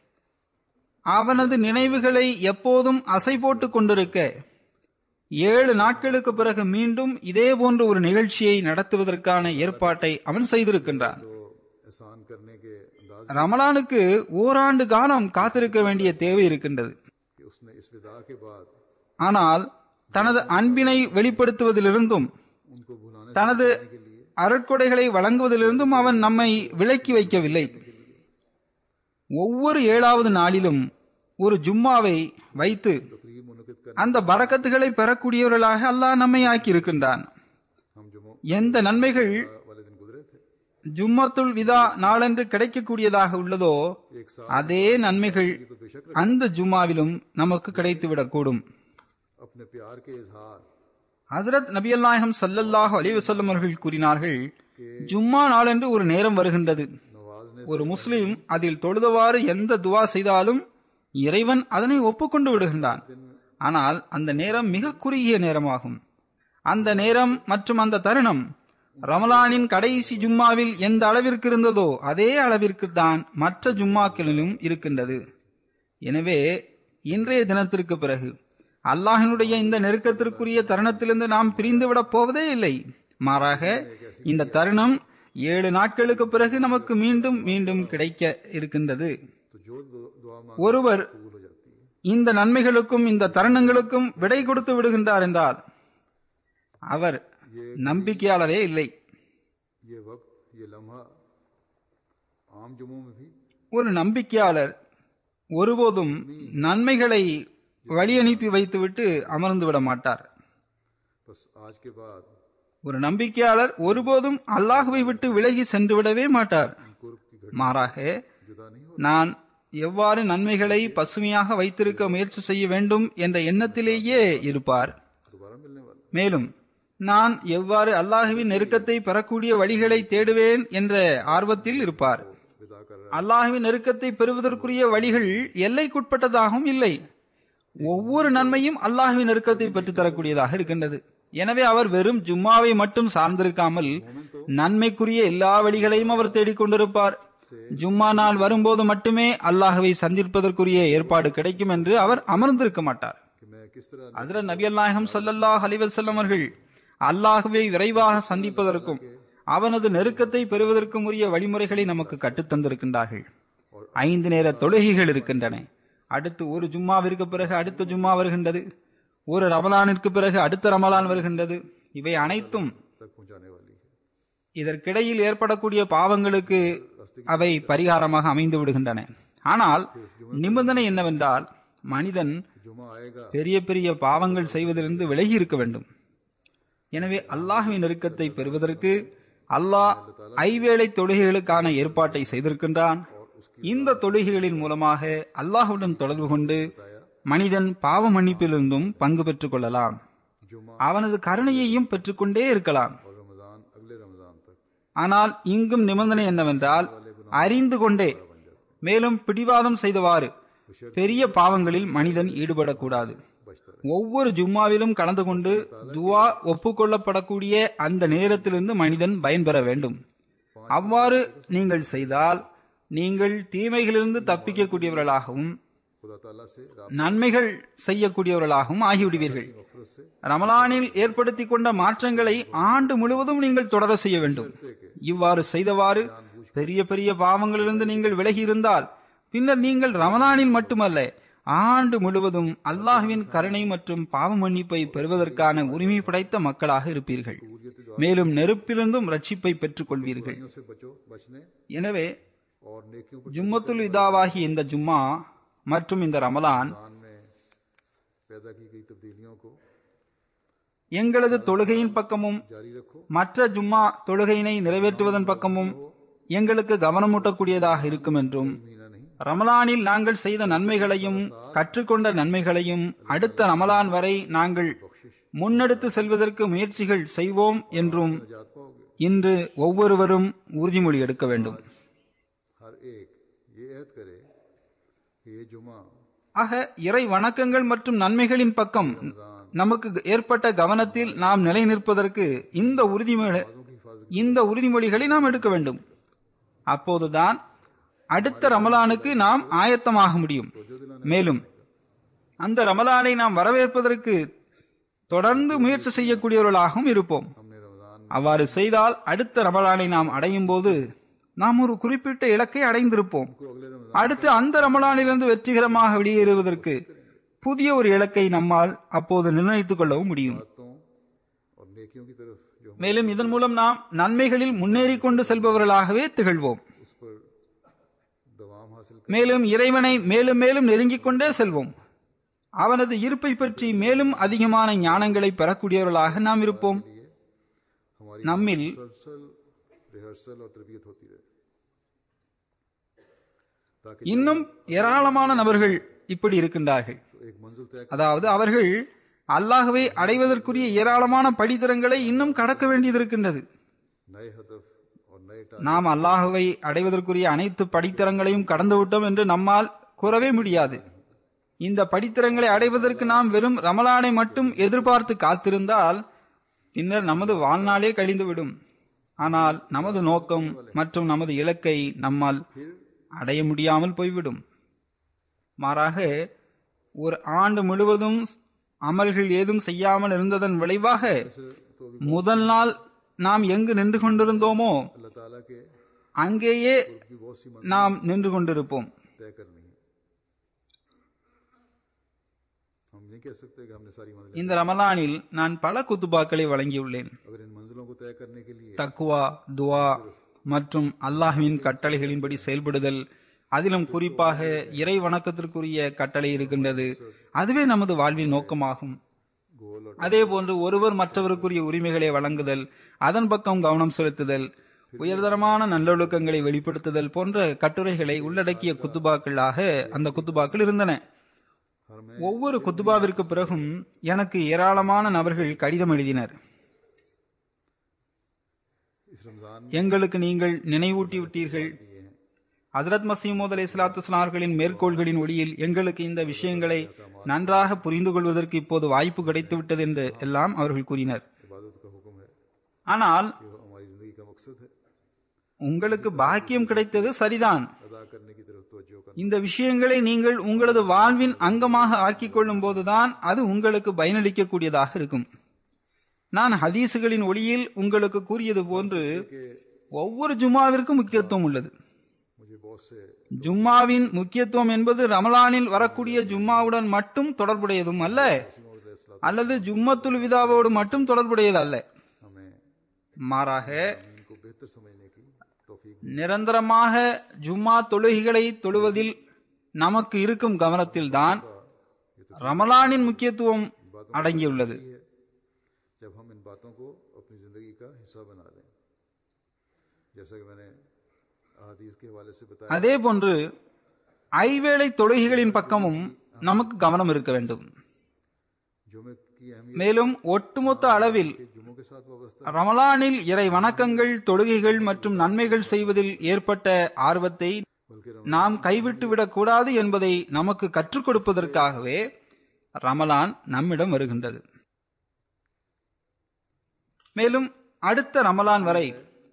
அவனது நினைவுகளை எப்போதும் அசை போட்டுக் கொண்டிருக்க ஏழு நாட்களுக்கு பிறகு மீண்டும் இதே போன்ற ஒரு நிகழ்ச்சியை நடத்துவதற்கான ஏற்பாட்டை அவன் செய்திருக்கின்றான் तो एहसान करने के अंदाज ரமலானுக்கு ஓராண்டு காலம் காத்திருக்க வேண்டிய தேவை இருக்கின்றது कि उसने इस विदा के बाद ஆனால் தனது அன்பினை வெளிப்படுத்துவதிலிருந்தும் उनको भुलाने தனது के लिए அருட்கொடைகளை வழங்குவதிலிருந்தும் அவன் நம்மை விலக்கி வைக்கவில்லை ஒவ்வொரு ஏழாவது நாளிலும் ஒரு ஜும்மாவை வைத்து तकरीब मुनद कर அந்த பரக்கத்துகளை பெறக்கூடியவர்களாக அல்லாஹ் நம்மை ஆக்கியிருக்கின்றான் हम जुमो எந்த நன்மைகள் वाले दिन गुजरे थे ஜும்மத்துல் விதா நாளன்று கிடைக்கக்கூடியதாக உள்ளதோ एक साल அதே நன்மைகள் तो बेशक அந்த ஜும்மாவிலும் நமக்கு கிடைத்துவிடக்கூடும் अपने प्यार के इजहार ஹசரத் நபியல் நாயகம் சல்லல்லாஹு அலைஹி வஸல்லம் அவர்கள் கூறினார்கள் ஜும்மா நாளன்று ஒரு நேரம் வருகின்றது नवाज ने ஒரு முஸ்லிம் அதில் தொழுதவாறு எந்த துவா செய்தாலும் இறைவன் அதனை ஒப்புக்கொண்டு விடுகின்றான் ஆனால் அந்த நேரம் மிக குறுகிய நேரமாகும் அந்த நேரம் மற்றும் அந்த தருணம் ரமலானின் கடைசி ஜும்மாவில் எந்த அளவிற்கு இருந்ததோ அதே அளவிற்கு தான் மற்ற ஜும்மாக்களிலும் இருக்கின்றது எனவே இன்றைய தினத்திற்கு பிறகு அல்லாஹினுடைய இந்த நெருக்கத்திற்குரிய தருணத்திலிருந்து நாம் பிரிந்துவிடப் போவதே இல்லை மாறாக இந்த தருணம் ஏழு நாட்களுக்கு பிறகு நமக்கு மீண்டும் மீண்டும் கிடைக்க இருக்கின்றது तो जो दु- दुआ मांग ஒருவர் कबूल हो जाती है இந்த நன்மைகளுக்கும் இந்த தருணங்களுக்கும் விடை கொடுத்து விடுகின்றார் என்றால் அவர் நம்பிக்கையாளரே இல்லை ये वक्त ये लम्हा आम जुमों में भी ஒரு நம்பிக்கையாளர் ஒருபோதும் நன்மைகளை வழி அனுப்பி வைத்துவிட்டு அமர்ந்து விட மாட்டார் बस आज के बाद ஒரு நம்பிக்கையாளர் ஒருபோதும் அல்லாஹுவை விட்டு விலகி சென்று விடவே மாட்டார் कुर्ब की घड़ी மாறாக जुदा नहीं हो நான் எவ்வாறு நன்மைகளை பசுமையாக வைத்திருக்க முயற்சி செய்ய வேண்டும் என்ற எண்ணத்திலேயே இருப்பார் दोबारा मिलने वाला மேலும் நான் எவ்வாறு அல்லாஹுவின் நெருக்கத்தை பெறக்கூடிய வழிகளை தேடுவேன் என்ற ஆர்வத்தில் இருப்பார் विदा कर रहा அல்லாஹுவின் நெருக்கத்தை பெறுவதற்குரிய வழிகள் எல்லைக்குட்பட்டதாகவும் இல்லை ஒவ்வொரு நன்மையும் அல்லாஹுவின் நெருக்கத்தை பெற்றுத் தரக்கூடியதாக இருக்கின்றது எனவே அவர் வெறும் ஜும்மாவை மட்டும் சார்ந்திருக்காமல் நன்மைக்குரிய எல்லா வழிகளையும் அவர் தேடிக்கொண்டிருப்பார் ஜும்மா நாள் வரும்போது மட்டுமே அல்லாஹுவை சந்திப்பதற்குரிய ஏற்பாடு கிடைக்கும் என்று அவர் அமர்ந்திருக்க மாட்டார் कि मैं किस तरह ஹஜரத் நபி நாயகம் ஸல்லல்லாஹு அலைஹி வஸல்லம் அவர்கள் அல்லாஹுவை விரைவாக சந்திப்பதற்கும் அவனது நெருக்கத்தை பெறுவதற்கும் உரிய வழிமுறைகளை நமக்கு கற்றுத் தந்திருக்கின்றார்கள் ஐந்து நேர தொழுகைகள் இருக்கின்றன அடுத்து ஒரு ஜும்மாவிற்கு பிறகு அடுத்த ஜும்மா வருகின்றது ஒரு ரமலானிற்கு பிறகு அடுத்த ரமலான் வருகின்றது இவை அனைத்தும் तक पहुंचाने वाली है இதற்கிடையில் ஏற்படக்கூடிய பாவங்களுக்கு அவை பரிகாரமாக அமைந்து விடுகின்றன ஆனால் நிபந்தனை என்னவென்றால் மனிதன் जुमा आएगा பெரிய பெரிய பாவங்கள் செய்வதிலிருந்து விலகி இருக்க வேண்டும் எனவே அல்லாஹ்வின் நெருக்கத்தை பெறுவதற்கு அல்லாஹ் ஐவேளை தொழுகைகளுக்கான ஏற்பாட்டை செய்திருக்கின்றான் இந்த தொழுகைகளின் மூலமாக அல்லாஹ்வுடன் தொடர்பு கொண்டு மனிதன் பாவ மன்னிப்பிலிருந்தும் பங்கு பெற்றுக் கொள்ளலாம் जुमा அவனது கருணையையும் பெற்றுக்கொண்டே இருக்கலாம் और रमजान अगले रमजान तक ஆனால் இங்கும் நிபந்தனை என்னவென்றால் அறிந்து கொண்டே மேலும் பிடிவாதம் செய்தவாறு பெரிய பாவங்களில் மனிதன் ஈடுபடக்கூடாது बचता ஒவ்வொரு ஜும்மாவிலும் கலந்து கொண்டு துவா ஒப்புக்கொள்ளப்படக்கூடிய அந்த நேரத்திலிருந்து மனிதன் பயன்பெற வேண்டும் அவ்வாறு நீங்கள் செய்தால் நீங்கள் தீமைகளிலிருந்து தப்பிக்கக்கூடியவர்களாகவும் खुदा ताला से राब நன்மைகள் செய்யக்கூடியவர்களாகவும் ஆகிவிடுவீர்கள் नफरत से ரமலானில் ஏற்படுத்திக் கொண்ட மாற்றங்களை ஆண்டு முழுவதும் நீங்கள் தொடர செய்ய வேண்டும் இவ்வாறு செய்தவாறு பெரிய பெரிய பாவங்களிலிருந்து நீங்கள் விலகி இருந்தால் பின்னர் நீங்கள் ரமலானில் மட்டுமல்ல ஆண்டு முழுவதும் அல்லாஹ்வின் கருணை மற்றும் பாவ மன்னிப்பை பெறுவதற்கான உரிமை படைத்த மக்களாக இருப்பீர்கள் மேலும் நெருப்பிலிருந்தும் ரட்சிப்பை பெற்றுக் கொள்வீர்கள் बुराइयों से बचो बचने எனவே और नेकियों पर ஜும்மத்துல் இதாவாகி இந்த ஜும்மா மற்றும் இந்த ரமலான் ईमान में पैदा की गई तब्दीलियों को எங்களது தொழுகையின் பக்கமும் जारी रखो மற்ற ஜும்மா தொழுகையினை நிறைவேற்றுவதன் பக்கமும் எங்களுக்கு கவனமூட்டக்கூடியதாக இருக்கும் என்றும் मीना नहीं ரமலானில் நாங்கள் செய்த நன்மைகளையும் கற்றுக்கொண்ட நன்மைகளையும் அடுத்த ரமலான் வரை நாங்கள் முன்னெடுத்து செல்வதற்கு முயற்சிகள் செய்வோம் என்றும் निजात पाओगे இன்று ஒவ்வொருவரும் உறுதிமொழி எடுக்க வேண்டும் हर एक ये ऐद करे कि ये जुमा ஆக இறை வணக்கங்கள் மற்றும் நன்மைகளின் பக்கம் நமக்கு ஏற்பட்ட கவனத்தில் நாம் நிலை நிற்பதற்கு இந்த உறுதிமொழி இந்த உறுதிமொழிகளை நாம் எடுக்க வேண்டும் அப்போதுதான் அடுத்த ரமலானுக்கு நாம் ஆயத்தமாக முடியும் மேலும் அந்த ரமலானை நாம் வரவேற்பதற்கு தொடர்ந்து முயற்சி செய்யக்கூடியவர்களாகவும் இருப்போம் हमने रमजान அவ்வாறு செய்தால் அடுத்த ரமலானை நாம் அடையும் போது நாம் ஒரு குறிப்பிட்ட இலக்கை அடைந்திருப்போம் को अगले रमजान அடுத்து அந்த ரமலானிலிருந்து வெற்றிகரமாக வெளியேறுவதற்கு புதிய ஒரு இலக்கை நம்மால் அப்போது நிர்ணயித்துக் கொள்ளவும் முடியும் बातों और नेकियों की तरफ जो हम மேலும் இதன் மூலம் நாம் நன்மைகளில் முன்னேறிக் கொண்டு செல்பவர்களாகவே திகழ்வோம் उस पर दवाम हासिल மேலும் இறைவனை மேலும் மேலும் நெருங்கிக் கொண்டே செல்வோம் அவனது இருப்பை பற்றி மேலும் அதிகமான ஞானங்களை பெறக்கூடியவர்களாக நாம் இருப்போம் के लिए हमारी நம்மில் मुसलसल रिहर्सल और तरबियत होती रहे ताकि இன்னும் ஏராளமான நபர்கள் இப்படி இருக்கின்றார்கள் तो एक मंजिल तय அதாவது அவர்கள் அல்லாஹ்வை அடைவதற்குரிய ஏராளமான படித்தரங்களை இன்னும் கடக்க வேண்டியது இருக்கின்றது नए हदफ और नए நாம் அல்லாஹுவை அடைவதற்குரிய அனைத்து படித்தரங்களையும் கடந்துவிட்டோம் என்று நம்மால் கூறவே முடியாது இந்த படித்தரங்களை அடைவதற்கு நாம் வெறும் ரமலானை மட்டும் எதிர்பார்த்து காத்திருந்தால் பின்னர் நமது வாழ்நாளே கழிந்துவிடும் ஆனால் நமது நோக்கம் மற்றும் நமது இலக்கை நம்மால் அடைய முடியாமல் போய்விடும் மாறாக ஒரு ஆண்டு முழுவதும் அமல்கள் ஏதும் செய்யாமல் இருந்ததன் விளைவாக तो भी முதல் நாள் நாம் எங்கு நின்று கொண்டிருந்தோமோ अल्लाह ताला के அங்கேயே की बहुत सी நாம் நின்று கொண்டிருப்போம் मंजिल तय करनी है हम नहीं कह सकते कि हमने सारी मंजिलें இந்த ரமலானில் நான் பல குத்துபாக்களை வழங்கியுள்ளேன் अगर इन मंजिलों को तय करने के लिए தக்குவா துவா மற்றும் அல்லாஹ்வின் கட்டளைகளின்படி செயல்படுதல் அதிலும் குறிப்பாக இறை வணக்கத்திற்குரிய கட்டளை இருக்கின்றது அதுவே நமது வாழ்வின் நோக்கமாகும் गोल और அதே போன்று ஒருவர் மற்றவருக்குரிய உரிமைகளை வழங்குதல் அதன் பக்கம் கவனம் செலுத்துதல் உயர்தரமான நல்லொழுக்கங்களை வெளிப்படுத்துதல் போன்ற கட்டுரைகளை உள்ளடக்கிய குத்துபாக்களாக அந்த குத்துபாக்கள் இருந்தன हर में ஒவ்வொரு குத்துபாவிற்கு பிறகும் எனக்கு ஏராளமான நபர்கள் கடிதம் எழுதினர் इस रमजान எங்களுக்கு நீங்கள் நினைவூட்டி விட்டீர்கள் दिए हैं ஹதரத் மசீமோத் அலை அவர்களின் மேற்கோள்களின் ஒளியில் எங்களுக்கு இந்த விஷயங்களை நன்றாக புரிந்து கொள்வதற்கு இப்போது வாய்ப்பு கிடைத்துவிட்டது என்று எல்லாம் அவர்கள் கூறினர் इबादत का हुक्म है ஆனால் ये हमारी जिंदगी का मकसद है உங்களுக்கு பாக்கியம் கிடைத்தது சரிதான் अदा करने की तरफ तवज्जो करना இந்த விஷயங்களை நீங்கள் உங்களது வாழ்வின் அங்கமாக ஆக்கிக் கொள்ளும் போதுதான் அது உங்களுக்கு பயனளிக்கக்கூடியதாக இருக்கும் நான் ஹதீசுகளின் ஒளியில் உங்களுக்கு கூறியது போன்று कि ஒவ்வொரு ஜும்மாவிற்கும் முக்கியத்துவம் உள்ளது मुझे बहुत से ஜும்மாவின் முக்கியத்துவம் என்பது ரமலானில் வரக்கூடிய ஜும்மாவுடன் மட்டும் தொடர்புடையதும் அல்ல इस्लाम அல்லது ஜும்மத்துல் விதாவோடு மட்டும் தொடர்புடையது அல்ல हमें மாறாக इनको बेहतर समझने की तौफीक நிரந்தரமாக ஜும்மா தொழுகைகளை தொழுவதில் நமக்கு இருக்கும் கவனத்தில்தான் ரமலானின் முக்கியத்துவம் அடங்கியுள்ளது दी है जब हम इन बातों को अपनी जिंदगी का हिस्सा बना लें जैसा कि मैंने अहादीस के हवाले से बताया அதே போன்று ஐவேளை தொழுகைகளின் பக்கமும் நமக்கு கவனம் இருக்க வேண்டும் जुमे की अहमियत மேலும் ஒட்டுமொத்த அளவில் के जुमों के साथ वाबस्ता ரமலானில் இறை வணக்கங்கள் தொழுகைகள் மற்றும் நன்மைகள் செய்வதில் ஏற்பட்ட ஆர்வத்தை बल्कि நாம் கைவிட்டு விடக்கூடாது என்பதை நமக்கு கற்றுக் கொடுப்பதற்காகவே ரமலான் நம்மிடம் வருகின்றது மேலும் அடுத்த ரமலான் வரை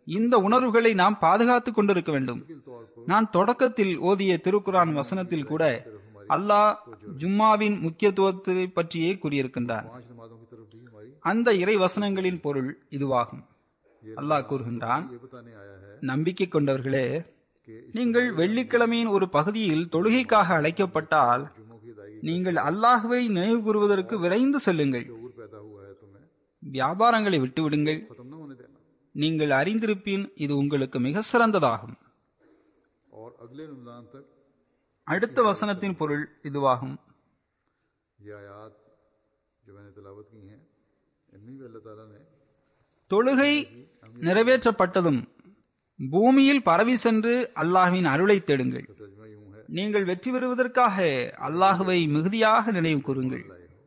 இந்த உணர்வுகளை நாம் பாதுகாத்துக் கொண்டிருக்க வேண்டும் मुस्तकिल तौर पर நான் தொடக்கத்தில் ஓதிய திருக்குரான் வசனத்தில் கூட அல்லாஹ் ஜும்மாவின் முக்கியத்துவத்தை பற்றியே கூறியிருக்கின்றான் पांच नमाजों की तरफ भी हमारी அந்த இறை வசனங்களின் பொருள் இதுவாகும் அல்லாஹ் கூறுகின்றான் ये बताने आया है நம்பிக்கை கொண்டவர்களே कि நீங்கள் வெள்ளிக்கிழமையின் ஒரு பகுதியில் தொழுகைக்காக அழைக்கப்பட்டால் जुम्मों की अदायगी நீங்கள் அல்லாஹ்வை நினைவு கூறுவதற்கு விரைந்து செல்லுங்கள் शऊर पैदा हुआ है तुम्हें வியாபாரங்களை விட்டுவிடுங்கள் खत्म न होने देना நீங்கள் அறிந்திருப்பின் இது உங்களுக்கு மிக சிறந்ததாகும் और अगले रमजान तक அடுத்த வசனத்தின் பொருள் இதுவாகும் ये आयात जो मैंने तलावत की हैं इनमें भी अल्लाह ताला ने தொழுகை நிறைவேற்றப்பட்டதும் பூமியில் பரவி சென்று அல்லாஹ்வின் அருளை தேடுங்கள் तो तर्जमा यूं है நீங்கள் வெற்றி பெறுவதற்காக அல்லாஹுவை மிகுதியாக நினைவு கூறுங்கள் लाए हो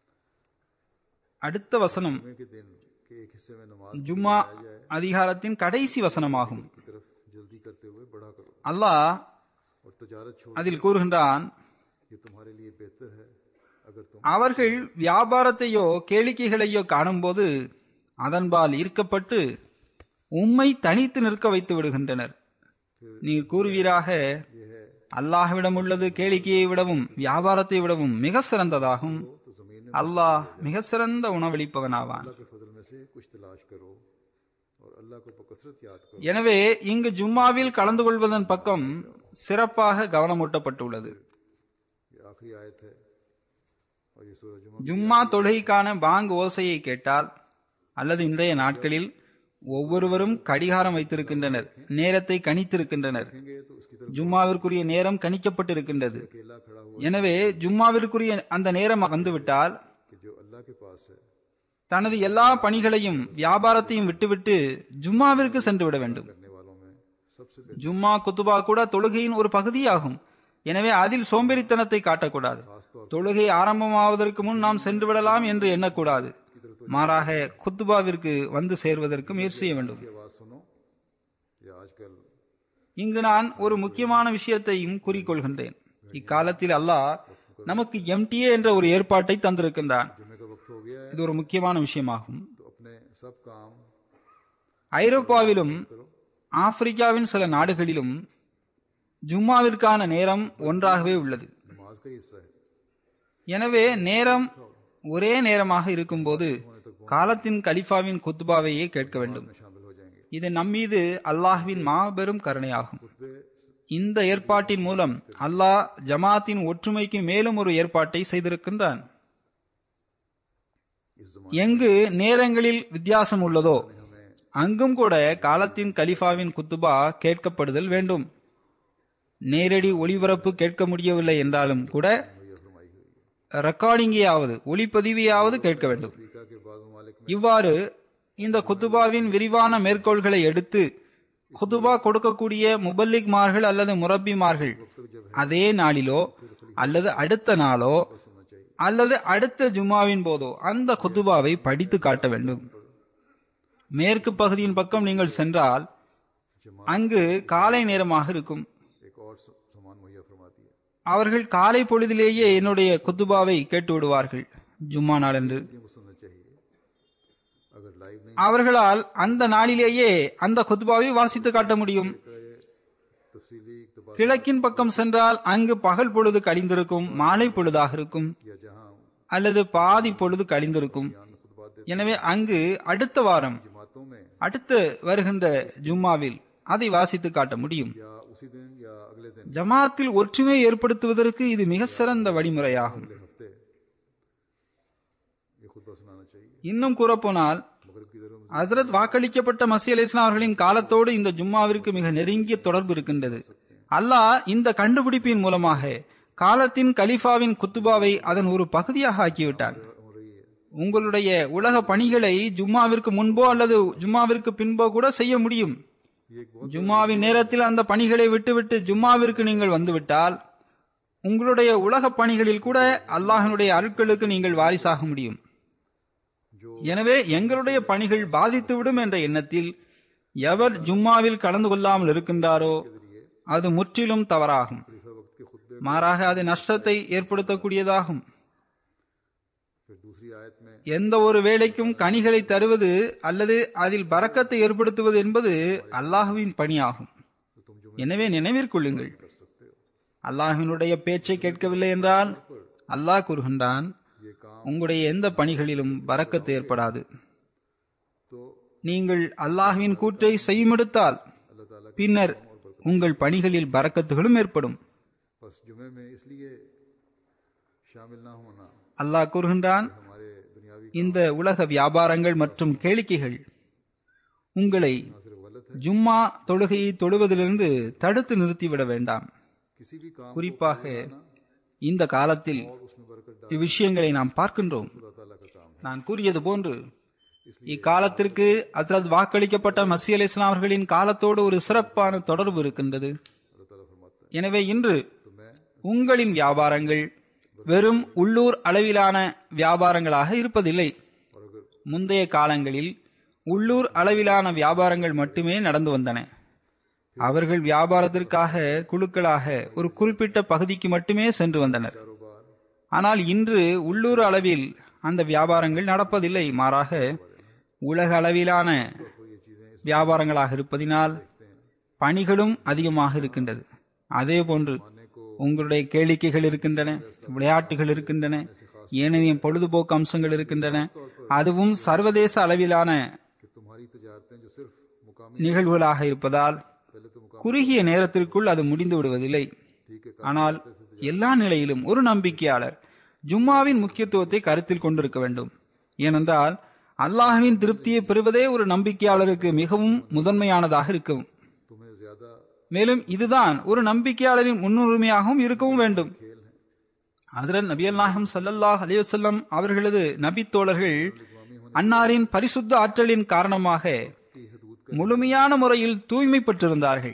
அடுத்த வசனம் जुम्मे के दिन के एक हिस्से में नमाज ஜும்மா அதிகாரத்தின் கடைசி வசனமாகும் की तरफ जल्दी करते हुए बढ़ा करो அல்லாஹ் और तजारत छोड़ அதில் கூறுகின்றான் ये तुम्हारे लिए बेहतर है अगर तुम அவர்கள் வியாபாரத்தையோ கேளிக்கைகளையோ காணும்போது அதன்பால் ஈர்க்கப்பட்டு உம்மை தனித்து நிற்க வைத்து விடுகின்றனர் நீர் கூறுவீராக ये है அல்லாஹ்விடம் உள்ளது கேளிக்கையை விடவும் வியாபாரத்தை விடவும் மிக சிறந்ததாகும் तो जमीन में அல்லாஹ் மிக சிறந்த உணவளிப்பவனாவான் अल्लाह के फजल में से कुछ तलाश करो और अल्लाह को बकसरत याद करो எனவே இங்கு ஜும்மாவில் கலந்து கொள்வதன் பக்கம் சிறப்பாக கவனமூட்டப்பட்டுள்ளது ये आखिरी आयत है और ये सूरज जुम्मा ஜும்மா தொழுகைக்கான பாங்க் ஓசையை கேட்டால் அல்லது இன்றைய நாட்களில் ஒவ்வொருவரும் கடிகாரம் வைத்திருக்கின்றனர் நேரத்தை கணித்திருக்கின்றனர் देखेंगे तो उसकी तरफ ஜும்மாவிற்குரிய நேரம் கணிக்கப்பட்டிருக்கின்றது अकेला खड़ा हुआ எனவே ஜும்மாவிற்குரிய அந்த நேரம் வந்துவிட்டால் कि जो अल्लाह के पास है தனது எல்லா பணிகளையும் வியாபாரத்தையும் விட்டுவிட்டு ஜும்மாவிற்கு சென்று விட வேண்டும் करने वालों में सबसे बेहतर ஜும்மா குத்துபா கூட தொழுகையின் ஒரு பகுதியாகும் எனவே அதில் சோம்பேறித்தனத்தை காட்டக்கூடாது தொழுகை ஆரம்பமாவதற்கு முன் நாம் சென்று விடலாம் என்று எண்ணக்கூடாது மாறாக குத்துபாவிற்கு வந்து சேர்வதற்கு முயற்சி செய்ய வேண்டும் की आवाज सुनो या आजकल இங்கு நான் ஒரு முக்கியமான விஷயத்தையும் கூறிக்கொள்கின்றேன் இக்காலத்தில் அல்லாஹ் நமக்கு எம்டிஏ என்ற ஒரு ஏற்பாட்டை தந்திருக்கின்றான் जुम्मे का वक्त हो गया है இது ஒரு முக்கியமான விஷயமாகும் तो अपने सब काम ஐரோப்பாவிலும் ஆப்பிரிக்காவின் சில நாடுகளிலும் ஜும்மாவிற்கான நேரம் ஒன்றாகவே உள்ளது नमाज का ही हिस्सा है எனவே நேரம் ஒரே நேரமாக இருக்கும்போது காலத்தின் கலிஃபாவின் குத்துபாவையே கேட்க வேண்டும் में शामिल हो जाएंगे இது நம்மீது அல்லாஹ்வின் மாபெரும் கருணையாகும் खुतबे இந்த ஏற்பாட்டின் மூலம் அல்லாஹ் ஜமாத்தின் ஒற்றுமைக்கு மேலும் ஒரு ஏற்பாட்டை செய்திருக்கின்றான் इस எங்கு நேரங்களில் வித்தியாசம் உள்ளதோ அங்கும் கூட காலத்தின் கலிஃபாவின் குத்துபா கேட்கப்படுதல் வேண்டும் நேரடி ஒளிபரப்பு கேட்க முடியவில்லை என்றாலும் கூட जमाने फरमाई हुई है ரெக்கார்டிங்கையாவது ஒளிப்பதிவையாவது கேட்க வேண்டும் अफ्रीका के बाद ममालिक में இவ்வாறு இந்த குத்துபாவின் விரிவான மேற்கோள்களை எடுத்து குத்துபா கொடுக்கக்கூடிய முபல்லிக்மார்கள் அல்லது முரப்பிமார்கள் அதே நாளிலோ அல்லது அடுத்த நாளோ सुनना चाहिए அல்லது அடுத்த ஜும்மாவின் போதோ அந்த குத்துபாவை படித்து காட்ட வேண்டும் மேற்கு பகுதியின் பக்கம் நீங்கள் சென்றால் அங்கு காலை நேரமாக இருக்கும் एक और स- सामान मुहैया फरमाती है அவர்கள் காலை பொழுதிலேயே என்னுடைய குத்துபாவை கேட்டு விடுவார்கள் ஜும்மா நாளன்று ये को सुनना चाहिए अगर लाइव नहीं அவர்களால் அந்த நாளிலேயே அந்த குத்துபாவை வாசித்து காட்ட முடியும் तफसीली इकतबा கிழக்கின் பக்கம் சென்றால் அங்கு பகல் பொழுது கழிந்திருக்கும் மாலை பொழுதாக இருக்கும் या जहाँ அல்லது பாதி பொழுது கழிந்திருக்கும் बयान खुतबा देते எனவே அங்கு அடுத்த வாரம் जमातों में அடுத்து வருகின்ற ஜும்மாவில் அதை வாசித்து காட்ட முடியும் या उसी दिन या अगले दिन ஜமாத்தில் ஒற்றுமை ஏற்படுத்துவதற்கு இது மிக சிறந்த வழிமுறையாகும் अगले हफ्ते ये खुतबा सुनाना चाहिए இன்னும் கூறப்போனால் मगरब की तरफ ஹசரத் வாக்களிக்கப்பட்ட மசி அலி இஸ்லாம் அவர்களின் காலத்தோடு இந்த ஜும்மாவிற்கு மிக நெருங்கிய தொடர்பு இருக்கின்றது அல்லாஹ் இந்த கண்டுபிடிப்பின் மூலமாக காலத்தின் கலிஃபாவின் குத்துபாவை அதன் ஒரு பகுதியாக ஆக்கிவிட்டான் हो रही है உங்களுடைய உலக பணிகளை ஜும்மாவிற்கு முன்போ அல்லது ஜும்மாவிற்கு பின்போ கூட செய்ய முடியும் ये एक बहुत ஜும்மாவின் நேரத்தில் அந்த பணிகளை விட்டுவிட்டு ஜும்மாவிற்கு நீங்கள் வந்துவிட்டால் உங்களுடைய உலக பணிகளில் கூட அல்லாஹனுடைய அருட்களுக்கு நீங்கள் வாரிசாக முடியும் जो எனவே எங்களுடைய பணிகள் பாதித்துவிடும் என்ற எண்ணத்தில் எவர் ஜும்மாவில் கலந்து கொள்ளாமல் இருக்கின்றாரோ அது முற்றிலும் தவறாகும் खलीफा वक्त के खुतबे மாறாக அது நஷ்டத்தை ஏற்படுத்தக்கூடியதாகும் फिर दूसरी आयत में எந்த ஒரு வேலைக்கும் கனிகளை தருவது அல்லது அதில் பறக்கத்தை ஏற்படுத்துவது என்பது அல்லாஹுவின் பணியாகும் எனவே நினைவிற்கொள்ளுங்கள் அல்லாஹினுடைய பேச்சை கேட்கவில்லை என்றால் அல்லாஹ் கூறுகின்றான் ये काम உங்களுடைய எந்த பணிகளிலும் பறக்கத்து ஏற்படாது तो நீங்கள் அல்லாஹ்வின் கூற்றை செய்யுமெடுத்தால் अल्लाह ताला பின்னர் உங்கள் பணிகளில் பறக்கத்துகளும் ஏற்படும் बस जुमे में इसलिए शामिल ना होना அல்லாஹ் கூறுகின்றான் हमारे दुनियावी இந்த உலக வியாபாரங்கள் மற்றும் கேளிக்கைகள் உங்களை यहाँ सिर्फ गलत है ஜும்மா தொழுகையை தொழுவதிலிருந்து தடுத்து நிறுத்திவிட வேண்டாம் किसी भी काम குறிப்பாக இந்த காலத்தில் और उसमें बरकत डाल இவ்விஷயங்களை நாம் பார்க்கின்றோம் खुदा ताला का काम है நான் கூறியது போன்று இக்காலத்திற்கு ஹஸ்ரத் வாக்களிக்கப்பட்ட மசி அலி இஸ்லாம் அவர்களின் காலத்தோடு ஒரு சிறப்பான தொடர்பு இருக்கின்றது अल्लाह ताला फरमाता है எனவே இன்று तो मैं உங்களின் வியாபாரங்கள் வெறும் உள்ளூர் அளவிலான வியாபாரங்களாக இருப்பதில்லை और अगर முந்தைய காலங்களில் உள்ளூர் அளவிலான வியாபாரங்கள் மட்டுமே நடந்து வந்தன அவர்கள் வியாபாரத்திற்காக குழுக்களாக ஒரு குறிப்பிட்ட பகுதிக்கு மட்டுமே சென்று வந்தனர் कारोबार ஆனால் இன்று உள்ளூர் அளவில் அந்த வியாபாரங்கள் நடப்பதில்லை மாறாக உலக அளவிலான को ये चीजें வியாபாரங்களாக இருப்பதினால் பணிகளும் அதிகமாக இருக்கின்றது அதே போன்று உங்களுடைய கேளிக்கைகள் இருக்கின்றன விளையாட்டுகள் இருக்கின்றன ஏனைய பொழுதுபோக்கு அம்சங்கள் இருக்கின்றன அதுவும் சர்வதேச அளவிலான कि तुम्हारी तजारतें जो सिर्फ मुकामी நிகழ்வுகளாக இருப்பதால் पहले तो मुकामी குறுகிய நேரத்திற்குள் அது முடிந்து விடுவதில்லை ठीक है ஆனால் எல்லா நிலையிலும் ஒரு நம்பிக்கையாளர் ஜும்மாவின் முக்கியத்துவத்தை கருத்தில் கொண்டிருக்க வேண்டும் ஏனென்றால் அல்லாஹ்வின் திருப்தியை பெறுவதே ஒரு நம்பிக்கையாளருக்கு மிகவும் முதன்மையானதாக இருக்கும் तुम्हें ज्यादा மேலும் இதுதான் ஒரு நம்பிக்கையாளரின் முன்னுரிமையாகவும் இருக்கவும் வேண்டும் खेल है ஹஜரத் நபியல் நாயகம் ஸல்லல்லாஹு அலைஹி வஸல்லம் அவர்களது நபி தோழர்கள் அன்னாரின் பரிசுத்த ஆற்றலின் காரணமாக की हदूद முழுமையான முறையில் தூய்மை பெற்றிருந்தார்கள்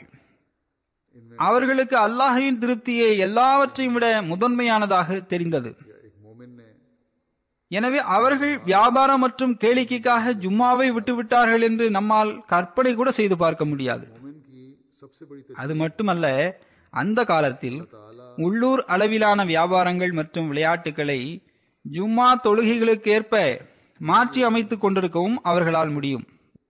அவர்களுக்கு அல்லாஹ்வின் திருப்தியை எல்லாவற்றையும் விட முதன்மையானதாக தெரிந்தது का एक मोमिन ने எனவே அவர்கள் வியாபாரம் மற்றும் கேளிக்கைக்காக ஜும்மாவை விட்டுவிட்டார்கள் என்று நம்மால் கற்பனை கூட செய்து பார்க்க முடியாது मोमिन की सबसे बड़ी அது மட்டுமல்ல அந்த காலத்தில் ताला உள்ளூர் அளவிலான வியாபாரங்கள் மற்றும் விளையாட்டுகளை ஜும்மா தொழுகைகளுக்கு ஏற்ப மாற்றி அமைத்துக் கொண்டிருக்கவும் அவர்களால் முடியும்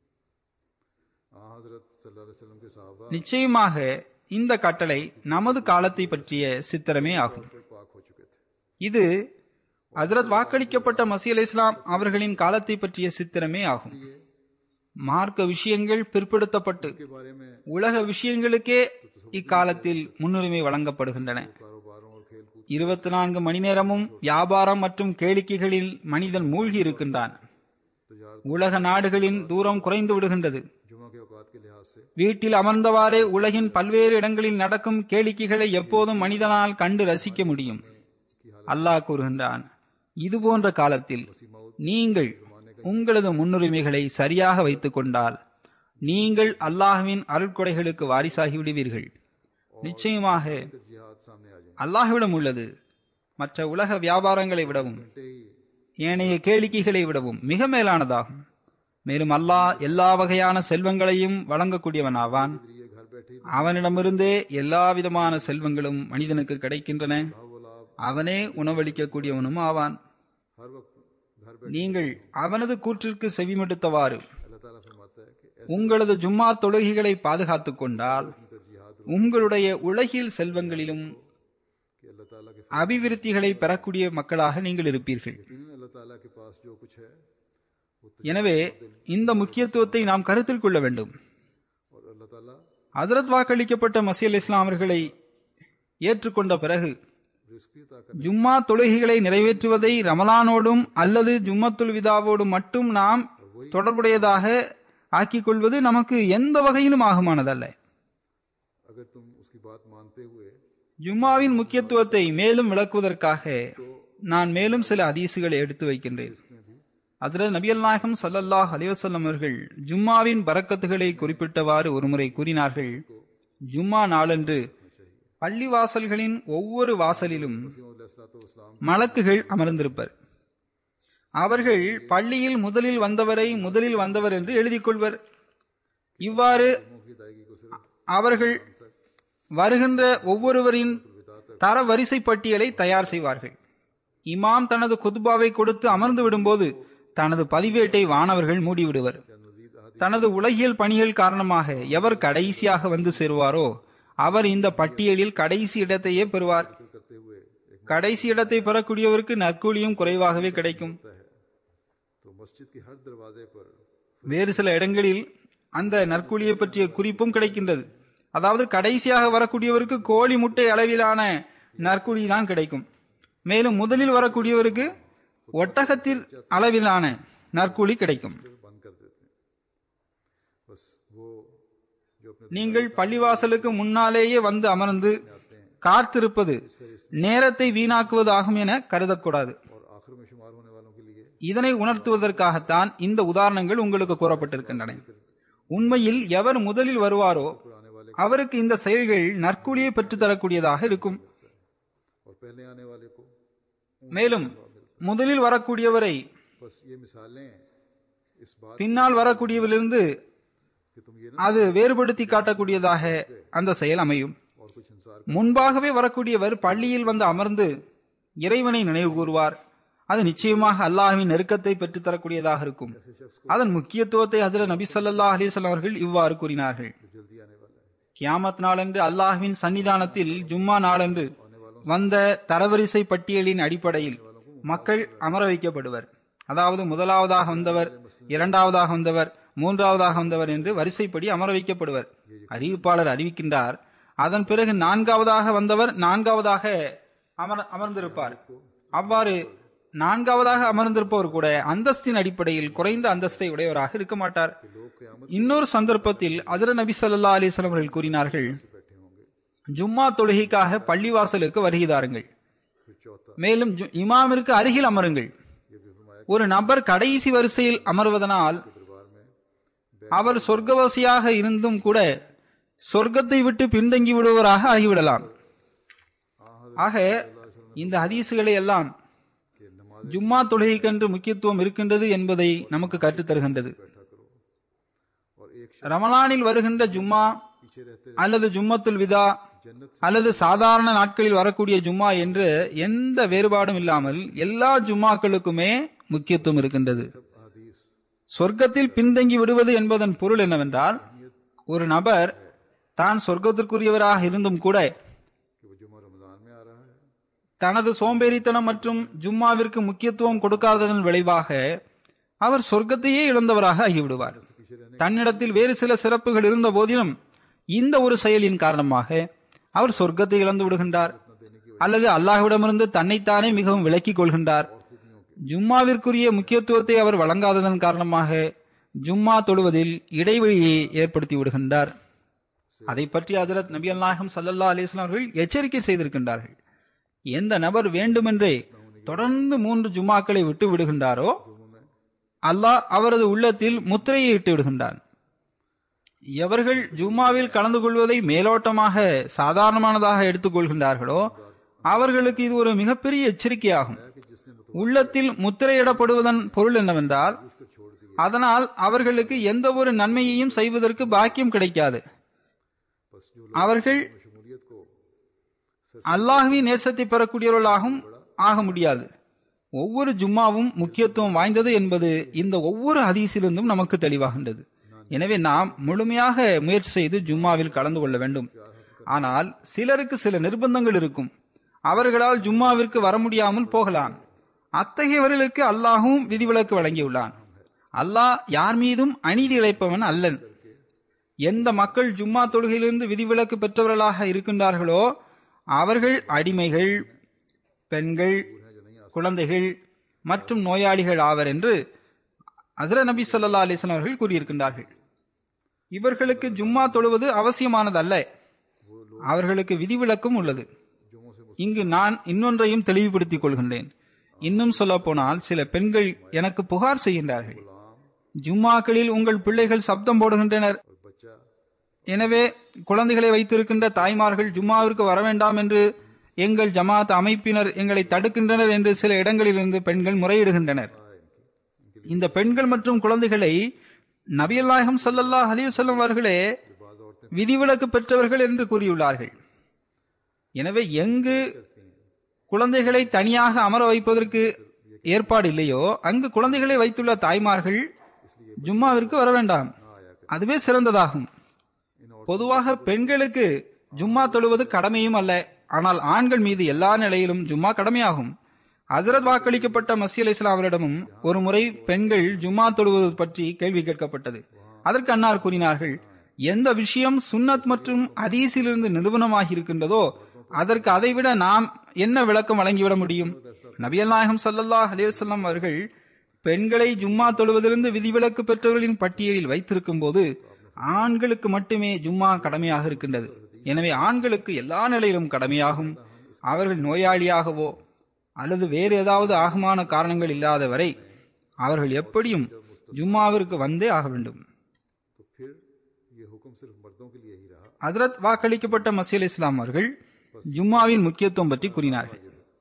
हजरत सल्लल्लाहु अलैहि वसल्लम के साहबा நிச்சயமாக இந்த கட்டளை நமது காலத்தை பற்றிய சித்திரமே ஆகும் पर पाक हो चुके थे இது ஹஜரத் வாக்களிக்கப்பட்ட மசி அலை இஸ்லாம் அவர்களின் காலத்தை பற்றிய சித்திரமே ஆகும் மார்க்க விஷயங்கள் பிற்படுத்தப்பட்டு के बारे में உலக விஷயங்களுக்கே இக்காலத்தில் முன்னுரிமை வழங்கப்படுகின்றன कारोबारों और खेल कूद இருபத்தி நான்கு மணி நேரமும் வியாபாரம் மற்றும் கேளிக்கைகளில் மனிதன் மூழ்கி இருக்கின்றான் तजारत உலக நாடுகளின் தூரம் குறைந்து விடுகின்றது जुमा के औकात के लिहाज से வீட்டில் அமர்ந்தவாறே உலகின் பல்வேறு இடங்களில் நடக்கும் கேளிக்கைகளை எப்போதும் மனிதனால் கண்டு ரசிக்க முடியும் அல்லாஹ் கூறுகின்றான் இது போன்ற காலத்தில் நீங்கள் உங்களது முன்னுரிமைகளை சரியாக வைத்துக் கொண்டால் நீங்கள் அல்லாஹ்வின் அருட்கொடைகளுக்கு வாரிசாகி விடுவீர்கள் நிச்சயமாக फिर जिहाद सामने आ जाए அல்லாஹ்விடம் உள்ளது மற்ற உலக வியாபாரங்களை விடவும் घंटे ही ஏனைய கேளிக்கைகளை விடவும் மிக மேலானதாகும் மேலும் அல்லாஹ் எல்லா வகையான செல்வங்களையும் வழங்கக்கூடியவனாவான் ये घर बैठे ही அவனிடமிருந்தே எல்லா விதமான செல்வங்களும் மனிதனுக்கு கிடைக்கின்றன वो लाभ அவனே உணவளிக்கக்கூடியவனும் ஆவான் हर वक्त घर बैठे நீங்கள் அவனது கூற்றிற்கு செவிமடுத்தவாறு अल्लाह ताला फरमाता है कि உங்களது ஜும்மா தொழுகைகளை பாதுகாத்துக் கொண்டால் ऐसी जिहाद உங்களுடைய உலகில் செல்வங்களிலும் कि अल्लाह ताला के அபிவிருத்திகளை பெறக்கூடிய மக்களாக நீங்கள் இருப்பீர்கள் यकीनन अल्लाह ताला के पास जो कुछ है वो तो எனவே இந்த முக்கியத்துவத்தை நாம் கருத்தில் கொள்ள வேண்டும் और अल्लाह ताला ஹசரத் வாக்களிக்கப்பட்ட மசீல் இஸ்லாம் அவர்களை ஏற்றுக்கொண்ட பிறகு रिस्क भी अता कर ஜும்மா தொழுகைகளை நிறைவேற்றுவதை ரமலானோடும் அல்லது ஜும்மத்துல் விதாவோடும் மட்டும் நாம் தொடர்புடையதாக ஆக்கிக் கொள்வது நமக்கு எந்த வகையிலும் ஆகுமானதல்ல अगर तुम उसकी बात मानते हुए ஜும்மாவின் முக்கியத்துவத்தை மேலும் விளக்குவதற்காக நான் மேலும் சில அதீசுகளை எடுத்து வைக்கின்றேன் ஹசரத் நபியல் நாயகம் ஸல்லல்லாஹு அலைஹி வஸல்லம் அவர்கள் ஜும்மாவின் பரக்கத்துகளை குறிப்பிட்டவாறு ஒருமுறை கூறினார்கள் ஜும்மா நாளன்று பள்ளிவாசல்களின் ஒவ்வொரு வாசலிலும் इस्लाम மலக்குகள் அமர்ந்திருப்பர் அவர்கள் பள்ளியில் முதலில் வந்தவரை முதலில் வந்தவர் என்று எழுதிக் கொள்வர் இவ்வாறு की अदायगी को सिर्फ அவர்கள் வருகின்ற ஒவ்வொருவரின் தர வரிசை பட்டியலை தயார் செய்வார்கள் இமாம் தனது குதுபாவை கொடுத்து அமர்ந்து விடும்போது தனது பதிவேட்டை வானவர்கள் மூடிவிடுவர் मजीद अहादीस தனது உலகியல் பணிகள் காரணமாக எவர் கடைசியாக வந்து சேருவாரோ அவர் இந்த பட்டியலில் கடைசி இடத்தையே பெறுவார் करते हुए एक கடைசி இடத்தை பெறக்கூடியவருக்கு நற்கூலியும் குறைவாகவே கிடைக்கும் होता है तो मस्जिद के हर दरवाजे पर வேறு சில இடங்களில் அந்த நற்கூலியை பற்றிய குறிப்பும் கிடைக்கின்றது அதாவது கடைசியாக வரக்கூடியவருக்கு கோழி முட்டை அளவிலான நற்கூலி தான் கிடைக்கும் மேலும் முதலில் வரக்கூடியவருக்கு ஒட்டகத்தில் அளவிலான நற்கூலி கிடைக்கும் बंद कर देते हैं बस वो जो अपने நீங்கள் பள்ளிவாசலுக்கு முன்னாலேயே வந்து அமர்ந்து காத்திருப்பது நேரத்தை வீணாக்குவது ஆகும் என கருதக்கூடாது और आखिर में शुमार होने वालों के लिए இதனை உணர்த்துவதற்காகத்தான் இந்த உதாரணங்கள் உங்களுக்கு கூறப்பட்டிருக்கின்றன உண்மையில் எவர் முதலில் வருவாரோ आने वाले அவருக்கு இந்த செயல்கள் நற்கூலியை பெற்றுத் தரக்கூடியதாக இருக்கும் और पहले आने वाले को மேலும் முதலில் வரக்கூடியவரை बस ये मिसालें इस बात பின்னால் வரக்கூடியவரிலிருந்து कि तुम ये ना அது வேறுபடுத்தி காட்டக்கூடியதாக அந்த செயல் அமையும் और कुछ इंसार முன்பாகவே வரக்கூடியவர் பள்ளியில் வந்து அமர்ந்து இறைவனை நினைவு கூறுவார் அது நிச்சயமாக அல்லாஹ்வின் நெருக்கத்தை பெற்றுத் தரக்கூடியதாக இருக்கும் அதன் முக்கியத்துவத்தை ஹசரத் நபி ஸல்லல்லாஹு அலைஹி வஸல்லம் அவர்கள் இவ்வாறு கூறினார்கள் जो जल्दी आने वाला है கியாமத் நாளன்று அல்லாஹ்வின் சன்னிதானத்தில் ஜும்மா நாளன்று வந்த தரவரிசை பட்டியலின் அடிப்படையில் மக்கள் அமர வைக்கப்படுவர் அதாவது முதலாவதாக வந்தவர் இரண்டாவதாக வந்தவர் மூன்றாவதாக வந்தவர் என்று வரிசைப்படி அமர வைக்கப்படுவர் அறிவிப்பாளர் அறிவிக்கின்றார் அதன் பிறகு நான்காவதாக வந்தவர் நான்காவதாக அமர் அமர்ந்திருப்பார் அவ்வாறு நான்காவதாக அமர்ந்திருப்பவர் கூட அந்தஸ்தின் அடிப்படையில் குறைந்த அந்தஸ்தை உடையவராக இருக்க மாட்டார் लोग क्यामत இன்னொரு சந்தர்ப்பத்தில் அஜர நபி ஸல்லல்லாஹு அலைஹி வஸல்லம் அவர்கள் கூறினார்கள் बैठे होंगे ஜும்மா தொழுகைக்காக பள்ளிவாசலுக்கு வருகிறாருங்கள் फिर चौथा மேலும் ஜு- இமாமிற்கு அருகில் அமருங்கள் ये भी फरमाया ஒரு நபர் கடைசி வரிசையில் அமர்வதனால் दरबार में அவர் சொர்க்கவாசியாக இருந்தும் கூட சொர்க்கத்தை விட்டு பின்தங்கி விடுவராக ஆகிவிடலாம் ஆக இந்த ஹதீசுகளை எல்லாம் कि नमाज ஜும்மா தொழுகைக்கென்று முக்கியத்துவம் இருக்கின்றது என்பதை நமக்கு கற்றுத் தருகின்றது बैठा करो और एक ரமலானில் வருகின்ற ஜும்மா पीछे रहते அல்லது ஜும்மத்துல் விதா जन्नत அல்லது சாதாரண நாட்களில் வரக்கூடிய ஜும்மா என்று எந்த வேறுபாடும் இல்லாமல் எல்லா ஜும்மாக்களுக்குமே முக்கியத்துவம் இருக்கின்றது सब अहादीस சொர்க்கத்தில் பின்தங்கி விடுவது என்பதன் பொருள் என்னவென்றால் ஒரு நபர் தான் சொர்க்கத்திற்குரியவராக இருந்தும் கூட कि वो जुम्मा रमजान में आ रहा है தனது சோம்பேறித்தனம் மற்றும் ஜும்மாவிற்கு முக்கியத்துவம் கொடுக்காததன் விளைவாக அவர் சொர்க்கத்தையே இழந்தவராக ஆகிவிடுவார் पीछे रहने தன்னிடத்தில் வேறு சில சிறப்புகள் இருந்த போதிலும் இந்த ஒரு செயலின் காரணமாக அவர் சொர்க்கத்தை இழந்து விடுகின்றார் அல்லது அல்லாஹ்விடமிருந்து தன்னைத்தானே மிகவும் விலக்கிக் கொள்கின்றார் ஜும்மாவிற்குரிய முக்கியத்துவத்தை அவர் வழங்காததன் காரணமாக ஜும்மா தொழுவதில் இடைவெளியை ஏற்படுத்தி விடுகின்றார் அதை பற்றி ஹஜரத் நபி அல்லாஹம் சல்லல்லா அலிஸ்லாம் அவர்கள் எச்சரிக்கை செய்திருக்கின்றார்கள் எந்த நபர் வேண்டுமென்றே தொடர்ந்து மூன்று ஜும்மாக்களை விட்டு விடுகின்றாரோ அல்லாஹ் அவரது உள்ளத்தில் முத்திரையை இட்டு விடுகின்றான் எவர்கள் ஜும்மாவில் கலந்து கொள்வதை மேலோட்டமாக சாதாரணமானதாக எடுத்துக்கொள்கின்றார்களோ அவர்களுக்கு இது ஒரு மிகப்பெரிய எச்சரிக்கையாகும் உள்ளத்தில் முத்திரையிடப்படுவதன் பொருள் என்னவென்றால் அதனால் அவர்களுக்கு எந்த ஒரு நன்மையையும் செய்வதற்கு பாக்கியம் கிடைக்காது बस जो அவர்கள் शमूलियत को அல்லாஹ்வின் நேசத்தை பெறக்கூடியவர்களாகவும் ஆக முடியாது ஒவ்வொரு ஜும்மாவும் முக்கியத்துவம் வாய்ந்தது என்பது இந்த ஒவ்வொரு ஹதீஸிலிருந்தும் நமக்கு தெளிவாகின்றது எனவே நாம் முழுமையாக முயற்சி செய்து ஜும்மாவில் கலந்து கொள்ள வேண்டும் ஆனால் சிலருக்கு சில நிர்பந்தங்கள் இருக்கும் அவர்களால் ஜும்மாவிற்கு வர முடியாமல் போகலாம் அத்தகையவர்களுக்கு அல்லாஹும் விதிவிலக்கு வழங்கியுள்ளான் அல்லாஹ் யார் மீதும் அநீதி இழைப்பவன் அல்லன் எந்த மக்கள் ஜும்மா தொழுகையிலிருந்து விதிவிலக்கு பெற்றவர்களாக இருக்கின்றார்களோ அவர்கள் அடிமைகள் பெண்கள் குழந்தைகள் மற்றும் நோயாளிகள் ஆவர் என்று அசர நபி ஸல்லல்லாஹு அலைஹி வஸல்லம் அவர்கள் கூறியிருக்கின்றார்கள் இவர்களுக்கு ஜும்மா தொழுவது அவசியமானதல்ல அவர்களுக்கு விதிவிலக்கும் உள்ளது இங்கு நான் இன்னொன்றையும் தெளிவுபடுத்திக் கொள்கின்றேன் இன்னும் சொல்ல போனால் சில பெண்கள் எனக்கு புகார் செய்கின்றார்கள் ஜும்மாக்களில் உங்கள் பிள்ளைகள் சப்தம் போடுகின்றனர் और बच्चा எனவே குழந்தைகளை வைத்திருக்கின்ற தாய்மார்கள் ஜும்மாவிற்கு வர வேண்டாம் என்று எங்கள் ஜமாத் அமைப்பினர் எங்களை தடுக்கின்றனர் என்று சில இடங்களிலிருந்து பெண்கள் முறையிடுகின்றனர் இந்த பெண்கள் மற்றும் குழந்தைகளை நபியல்லாஹம் ஸல்லல்லாஹு அலைஹி வஸல்லம் அவர்களே விதிவிலக்கு பெற்றவர்கள் என்று கூறியுள்ளார்கள் எனவே எங்கு குழந்தைகளை தனியாக அமர வைப்பதற்கு ஏற்பாடு இல்லையோ அங்கு குழந்தைகளை வைத்துள்ள தாய்மார்கள் ஜும்மாவிற்கு வர வேண்டாம் அதுவே சிறந்ததாகும் பொதுவாக பெண்களுக்கு ஜும்மா தொழுவது கடமையும் அல்ல ஆனால் ஆண்கள் மீது எல்லா நிலையிலும் ஜும்மா கடமையாகும் ஹசரத் வாக்களிக்கப்பட்ட மசி அலி இஸ்லாம் அவரிடமும் ஒரு முறை பெண்கள் ஜும்மா தொழுவது பற்றி கேள்வி கேட்கப்பட்டது அதற்கு அன்னார் கூறினார்கள் எந்த விஷயம் சுன்னத் மற்றும் ஹதீஸிலிருந்து நிறுவனமாகி இருக்கின்றதோ அதற்கு அதைவிட நாம் என்ன விளக்கம் வழங்கிவிட முடியும் நபியல் நாயகம் சல்லல்லாஹ் அலிவசல்லாம் அவர்கள் பெண்களை ஜும்மா தொழுவதிலிருந்து விதிவிலக்கு பெற்றவர்களின் பட்டியலில் வைத்திருக்கும் போது ஆண்களுக்கு மட்டுமே ஜும்மா கடமையாக இருக்கின்றது எனவே ஆண்களுக்கு எல்லா நிலையிலும் கடமையாகும் அவர்கள் நோயாளியாகவோ அல்லது வேறு ஏதாவது ஆகமான காரணங்கள் இல்லாத வரை அவர்கள் எப்படியும் ஜும்மாவிற்கு வந்தே ஆக வேண்டும் तो फिर ये हुक्म सिर्फ मर्दों के लिए ही रहा ஹசரத் வாக்களிக்கப்பட்ட மசீல் இஸ்லாம் அவர்கள் ஜும்மாவின் முக்கியத்துவம் பற்றி கூறினார்கள்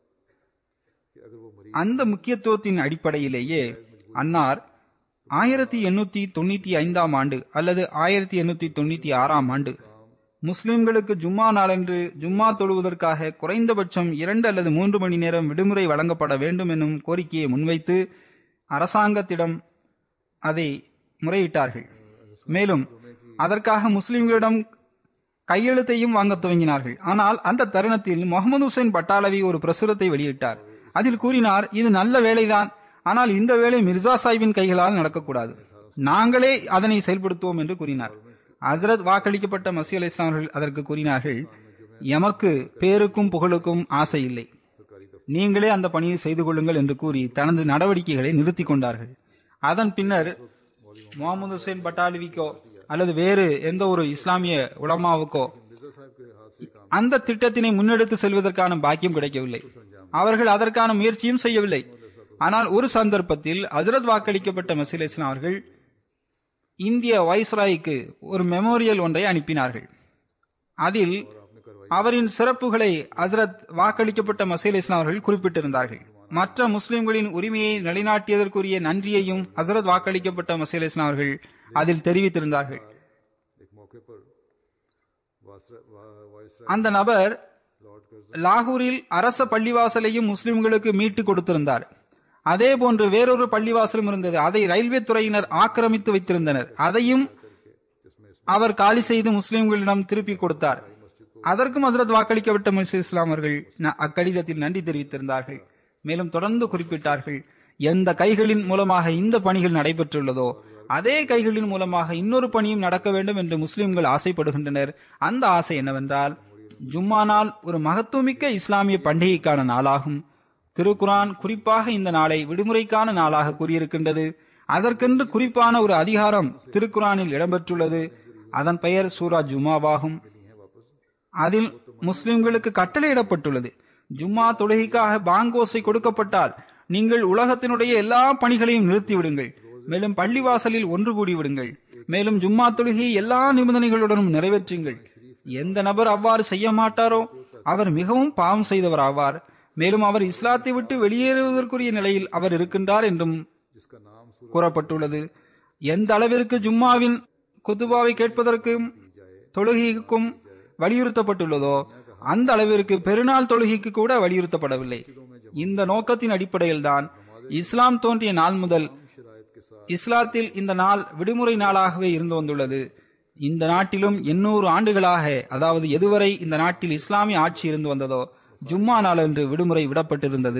कि अगर वो मरीज அந்த முக்கியத்துவத்தின் அடிப்படையிலேயே அன்னார் ஆயிரத்தி எண்ணூத்தி தொண்ணூத்தி ஐந்தாம் ஆண்டு அல்லது ஆயிரத்தி எண்ணூத்தி தொண்ணூத்தி ஆறாம் ஆண்டு முஸ்லிம்களுக்கு ஜும்மா நாளன்று ஜும்மா தொழுவதற்காக குறைந்தபட்சம் இரண்டு அல்லது மூன்று மணி நேரம் விடுமுறை வழங்கப்பட வேண்டும் என்னும் கோரிக்கையை முன்வைத்து அரசாங்கத்திடம் அதை முறையிட்டார்கள் மேலும் அதற்காக முஸ்லிம்களிடம் கையெழுத்தையும் வாங்க துவங்கினார்கள் ஆனால் அந்த தருணத்தில் முகமது ஹுசைன் பட்டாளவி ஒரு பிரசுரத்தை வெளியிட்டார் அதில் கூறினார் இது நல்ல வேலைதான் ஆனால் இந்த வேலை மிர்சா சாஹிபின் கைகளால் நடக்கக்கூடாது நாங்களே அதனை செயல்படுத்துவோம் என்று கூறினார் ஹசரத் வாக்களிக்கப்பட்ட மசி அலி அவர்கள் அதற்கு கூறினார்கள் எமக்கு பேருக்கும் புகழுக்கும் ஆசை இல்லை நீங்களே அந்த பணியை செய்து கொள்ளுங்கள் என்று கூறி தனது நடவடிக்கைகளை நிறுத்திக் கொண்டார்கள் அதன் பின்னர் முகமது ஹுசைன் பட்டாலிவிக்கோ அல்லது வேறு எந்த ஒரு இஸ்லாமிய உலமாவுக்கோ அந்த திட்டத்தினை முன்னெடுத்து செல்வதற்கான பாக்கியம் கிடைக்கவில்லை அவர்கள் அதற்கான முயற்சியும் செய்யவில்லை ஆனால் ஒரு சந்தர்ப்பத்தில் ஹசரத் வாக்களிக்கப்பட்ட மசீல் இஸ்லாம் அவர்கள் இந்திய வைஸ்ராய்க்கு ஒரு மெமோரியல் ஒன்றை அனுப்பினார்கள் அதில் அவரின் சிறப்புகளை ஹசரத் வாக்களிக்கப்பட்ட மசீல் இஸ்லாம் அவர்கள் குறிப்பிட்டிருந்தார்கள் மற்ற முஸ்லிம்களின் உரிமையை நிலைநாட்டியதற்குரிய நன்றியையும் ஹசரத் வாக்களிக்கப்பட்ட மசீல் இஸ்லாம் அவர்கள் அதில் தெரிவித்திருந்தார்கள் एक मौके पर वासरा- वा- वायसराय அந்த நபர் लॉर्ड कर्जन லாகூரில் அரச பள்ளிவாசலையும் முஸ்லிம்களுக்கு மீட்டு கொடுத்திருந்தார் அதே போன்று வேறொரு பள்ளிவாசலும் இருந்தது அதை ரயில்வே துறையினர் ஆக்கிரமித்து வைத்திருந்தனர் அதையும் அவர் காலி செய்து முஸ்லிம்களிடம் திருப்பி கொடுத்தார் அதற்கும் ஹசரத் வாக்களிக்கப்பட்ட முஸ்லிம் இஸ்லாம் அவர்கள் ந- அக்கடிதத்தில் நன்றி தெரிவித்திருந்தார்கள் மேலும் தொடர்ந்து குறிப்பிட்டார்கள் எந்த கைகளின் மூலமாக இந்த பணிகள் நடைபெற்றுள்ளதோ அதே கைகளின் மூலமாக இன்னொரு பணியும் நடக்க வேண்டும் என்று முஸ்லிம்கள் ஆசைப்படுகின்றனர் அந்த ஆசை என்னவென்றால் ஜும்மா நாள் ஒரு மகத்துவமிக்க இஸ்லாமிய பண்டிகைக்கான நாளாகும் திருக்குரான் குறிப்பாக இந்த நாளை விடுமுறைக்கான நாளாக கூறியிருக்கின்றது அதற்கென்று குறிப்பான ஒரு அதிகாரம் திருக்குரானில் இடம்பெற்றுள்ளது அதன் பெயர் சூரா ஜுமாவாகும் அதில் முஸ்லிம்களுக்கு கட்டளையிடப்பட்டுள்ளது ஜும்மா தொழுகைக்காக பாங்கோசை கொடுக்கப்பட்டால் நீங்கள் உலகத்தினுடைய எல்லா பணிகளையும் நிறுத்திவிடுங்கள் மேலும் பள்ளிவாசலில் ஒன்று கூடி விடுங்கள் மேலும் ஜும்மா தொழுகையை எல்லா நிபந்தனைகளுடனும் நிறைவேற்றுங்கள் எந்த நபர் அவ்வாறு செய்ய மாட்டாரோ அவர் மிகவும் பாவம் செய்தவர் ஆவார் மேலும் அவர் இஸ்லாத்தை விட்டு வெளியேறுவதற்குரிய நிலையில் அவர் இருக்கின்றார் என்றும் जिसका नाम सूरज கூறப்பட்டுள்ளது எந்த அளவிற்கு ஜும்மாவின் குத்துபாவை கேட்பதற்கும் தொழுகைக்கும் வலியுறுத்தப்பட்டுள்ளதோ அந்த அளவிற்கு பெருநாள் தொழுகைக்கு கூட வலியுறுத்தப்படவில்லை இந்த நோக்கத்தின் அடிப்படையில்தான் இஸ்லாம் தோன்றிய நாள் முதல் शरायत के साथ இஸ்லாத்தில் இந்த நாள் விடுமுறை நாளாகவே இருந்து வந்துள்ளது இந்த நாட்டிலும் எண்ணூறு ஆண்டுகளாக அதாவது எதுவரை இந்த நாட்டில் இஸ்லாமிய ஆட்சி இருந்து வந்ததோ ஜும்மா நாள் என்று விடுமுறை விடப்பட்டிருந்தது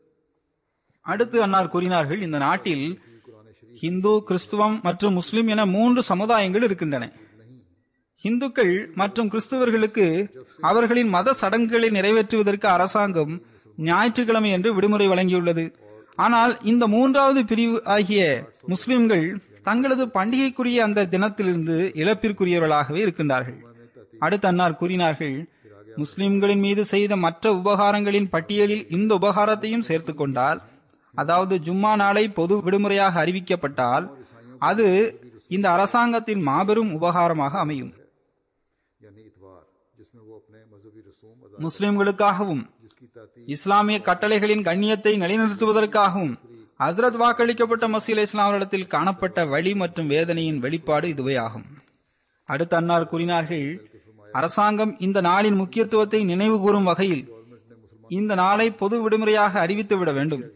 அடுத்து அன்னார் கூறினார்கள் இந்த நாட்டில் ஹிந்து கிறிஸ்துவம் மற்றும் முஸ்லிம் என மூன்று சமுதாயங்கள் இருக்கின்றன இந்துக்கள் மற்றும் கிறிஸ்தவர்களுக்கு அவர்களின் மத சடங்குகளை நிறைவேற்றுவதற்கு அரசாங்கம் ஞாயிற்றுக்கிழமை என்று விடுமுறை வழங்கியுள்ளது ஆனால் இந்த மூன்றாவது பிரிவு ஆகிய முஸ்லிம்கள் தங்களது பண்டிகைக்குரிய அந்த தினத்திலிருந்து இழப்பிற்குரியவர்களாகவே இருக்கின்றார்கள் அடுத்து அன்னார் கூறினார்கள் முஸ்லிம்களின் மீது செய்த மற்ற உபகாரங்களின் பட்டியலில் இந்த உபகாரத்தையும் சேர்த்துக் கொண்டால் அதாவது ஜும்மா நாளை பொது விடுமுறையாக அறிவிக்கப்பட்டால் அது இந்த அரசாங்கத்தின் மாபெரும் உபகாரமாக அமையும் यानी इतवार जिसमें वो अपने मजहबी रसूम अदा முஸ்லிம்களுக்காகவும் जिसकी ताती இஸ்லாமிய கட்டளைகளின் கண்ணியத்தை நிலைநிறுத்துவதற்காகவும் ஹஸ்ரத் வாக்களிக்கப்பட்ட மசீல் இஸ்லாமிடத்தில் காணப்பட்ட வழி மற்றும் வேதனையின் வெளிப்பாடு இதுவே ஆகும் அடுத்து அன்னார் கூறினார்கள் அரசாங்கம் இந்த நாளின் முக்கியத்துவத்தை நினைவு கூறும் வகையில் இந்த நாளை பொது விடுமுறையாக அறிவித்து விட வேண்டும்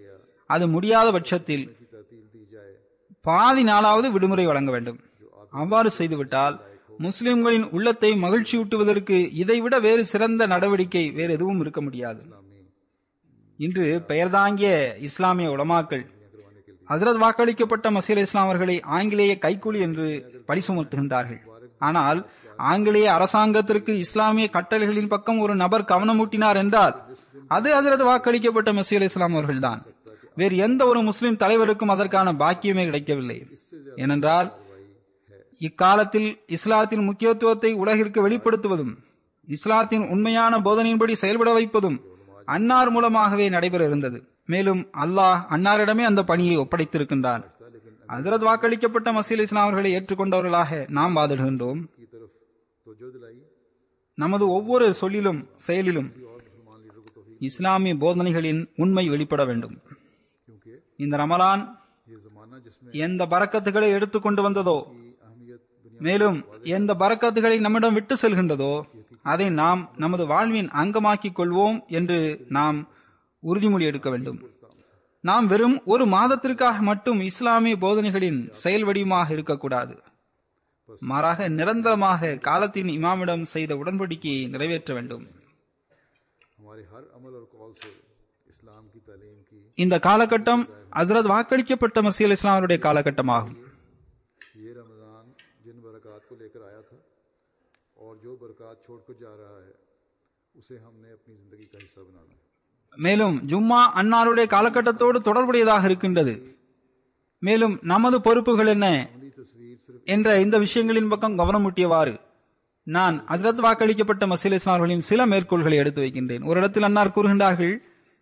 அது முடியாத பட்சத்தில் की तातील दी जाए பாதி நாளாவது விடுமுறை வழங்க வேண்டும் அவ்வாறு செய்துவிட்டால் முஸ்லிம்களின் உள்ளத்தை மகிழ்ச்சியூட்டுவதற்கு இதைவிட வேறு சிறந்த நடவடிக்கை வேறு எதுவும் இருக்க முடியாது இன்று பெயர்தாங்கிய இஸ்லாமிய உலமாக்கள் ஹசரத் வாக்களிக்கப்பட்ட மசீல் இஸ்லாம் அவர்களை ஆங்கிலேய கைக்கூலி என்று பழி சுமத்துகின்றார்கள் ஆனால் ஆங்கிலேய அரசாங்கத்திற்கு இஸ்லாமிய கட்டளைகளின் பக்கம் ஒரு நபர் கவனமூட்டினார் என்றால் அது ஹசரத் வாக்களிக்கப்பட்ட மசீல் இஸ்லாம் அவர்கள்தான் வேறு எந்த ஒரு முஸ்லிம் தலைவருக்கும் அதற்கான பாக்கியமே கிடைக்கவில்லை ஏனென்றால் இக்காலத்தில் இஸ்லாத்தின் முக்கியத்துவத்தை உலகிற்கு வெளிப்படுத்துவதும் இஸ்லாத்தின் உண்மையான போதனையின்படி செயல்பட வைப்பதும் அன்னார் மூலமாகவே நடைபெற இருந்தது மேலும் அல்லாஹ் அன்னாரிடமே அந்த பணியை ஒப்படைத்திருக்கின்றான் ஹசரத் வாக்களிக்கப்பட்ட மசீல் இஸ்லாம் அவர்களை ஏற்றுக்கொண்டவர்களாக நாம் வாதிடுகின்றோம் की तरफ तोजो दिलाई நமது ஒவ்வொரு சொல்லிலும் செயலிலும் இஸ்லாமிய போதனைகளின் உண்மை வெளிப்பட வேண்டும் क्योंकि இந்த ரமலான் ये जमाना जिसमें எந்த பறக்கத்துகளை எடுத்துக்கொண்டு வந்ததோ की अहमियत दुनिया மேலும் எந்த பறக்கத்துகளை நம்மிடம் விட்டு செல்கின்றதோ அதை நாம் நமது வாழ்வின் அங்கமாக்கிக் கொள்வோம் என்று நாம் உறுதிமொழி எடுக்க வேண்டும் நாம் வெறும் ஒரு மாதத்திற்காக மட்டும் இஸ்லாமிய போதனைகளின் செயல் வடிவமாக இருக்கக்கூடாது மாறாக நிரந்தரமாக காலத்தின் இமாமிடம் செய்த உடன்படிக்கையை நிறைவேற்ற வேண்டும் हमारे हर अमल और कौल से इस्लाम की तालीम की இந்த காலகட்டம் ஹசரத் வாக்களிக்கப்பட்ட மசீல் இஸ்லாம் அவருடைய காலகட்டமாகும் ये रमज़ान जिन बरक़ात को लेकर आया था और जो बरक़ात छोड़कर जा रहा है उसे हमने अपनी ज़िंदगी का हिस्सा बनाना है மேலும் ஜும்மா அன்னாருடைய காலகட்டத்தோடு தொடர்புடையதாக இருக்கின்றது மேலும் நமது பொறுப்புகள் என்ன अमली तस्वीर सिर्फ என்ற இந்த விஷயங்களின் பக்கம் கவனமூட்டியவாறு நான் ஹசரத் வாக்களிக்கப்பட்ட மசீல் இஸ்லாம் அவர்களின் சில மேற்கோள்களை எடுத்து வைக்கின்றேன் ஒரு இடத்தில் அன்னார் கூறுகின்றார்கள்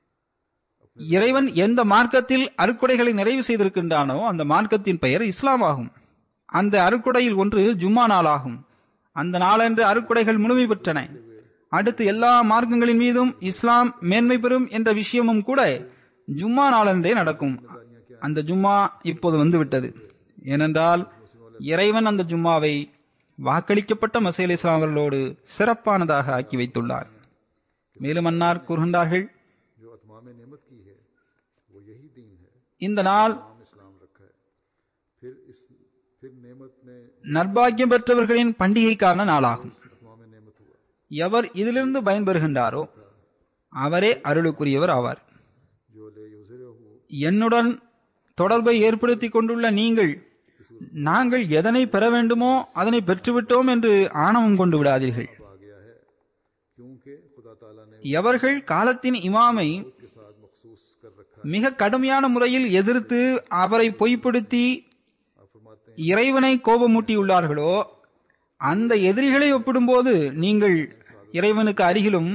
இறைவன் எந்த மார்க்கத்தில் அருக்குடைகளை நிறைவு செய்திருக்கின்றானோ அந்த மார்க்கத்தின் பெயர் இஸ்லாம் ஆகும் அந்த அருக்குடையில் ஒன்று ஜும்மா நாள் ஆகும் அந்த நாளன்று அருக்குடைகள் முழுமை பெற்றன அடுத்து எல்லா மார்க்கங்களின் மீதும் இஸ்லாம் மேன்மை பெறும் என்ற விஷயமும் கூட ஜும்மா நாளன்றே நடக்கும் அந்த ஜும்மா இப்போது வந்துவிட்டது ஏனென்றால் இறைவன் அந்த ஜும்மாவை வாக்களிக்கப்பட்ட மசேல் இஸ்லாம் அவர்களோடு சிறப்பானதாக ஆக்கி வைத்துள்ளார் மேலும் அன்னார் கூறுகின்றார்கள் जो अतमाम नेमत की है वो यही दीन है இந்த நாள் नाम इस्लाम रखा है फिर इस फिर नेमत में நற்பாக்கியம் பெற்றவர்களின் பண்டிகைக்கான நாளாகும் अतमाम नेमत हुआ எவர் இதிலிருந்து பயன்பெறுகின்றாரோ அவரே அருளுக்குரியவர் ஆவார் जो ले युजर हो என்னுடன் தொடர்பை ஏற்படுத்திக் கொண்டுள்ள நீங்கள் நாங்கள் எதனை பெற வேண்டுமோ அதனை பெற்றுவிட்டோம் என்று ஆணவம் கொண்டு விடாதீர்கள் आ गया है क्योंकि खुदा ताला ने எவர்கள் காலத்தின் இமாமை के साथ मखसूस कर रखा மிக கடுமையான முறையில் எதிர்த்து அவரை பொய்ப்படுத்தி आप फरमाते இறைவனை கோபமூட்டியுள்ளார்களோ அந்த எதிரிகளை ஒப்பிடும்போது நீங்கள் இறைவனுக்கு அருகிலும்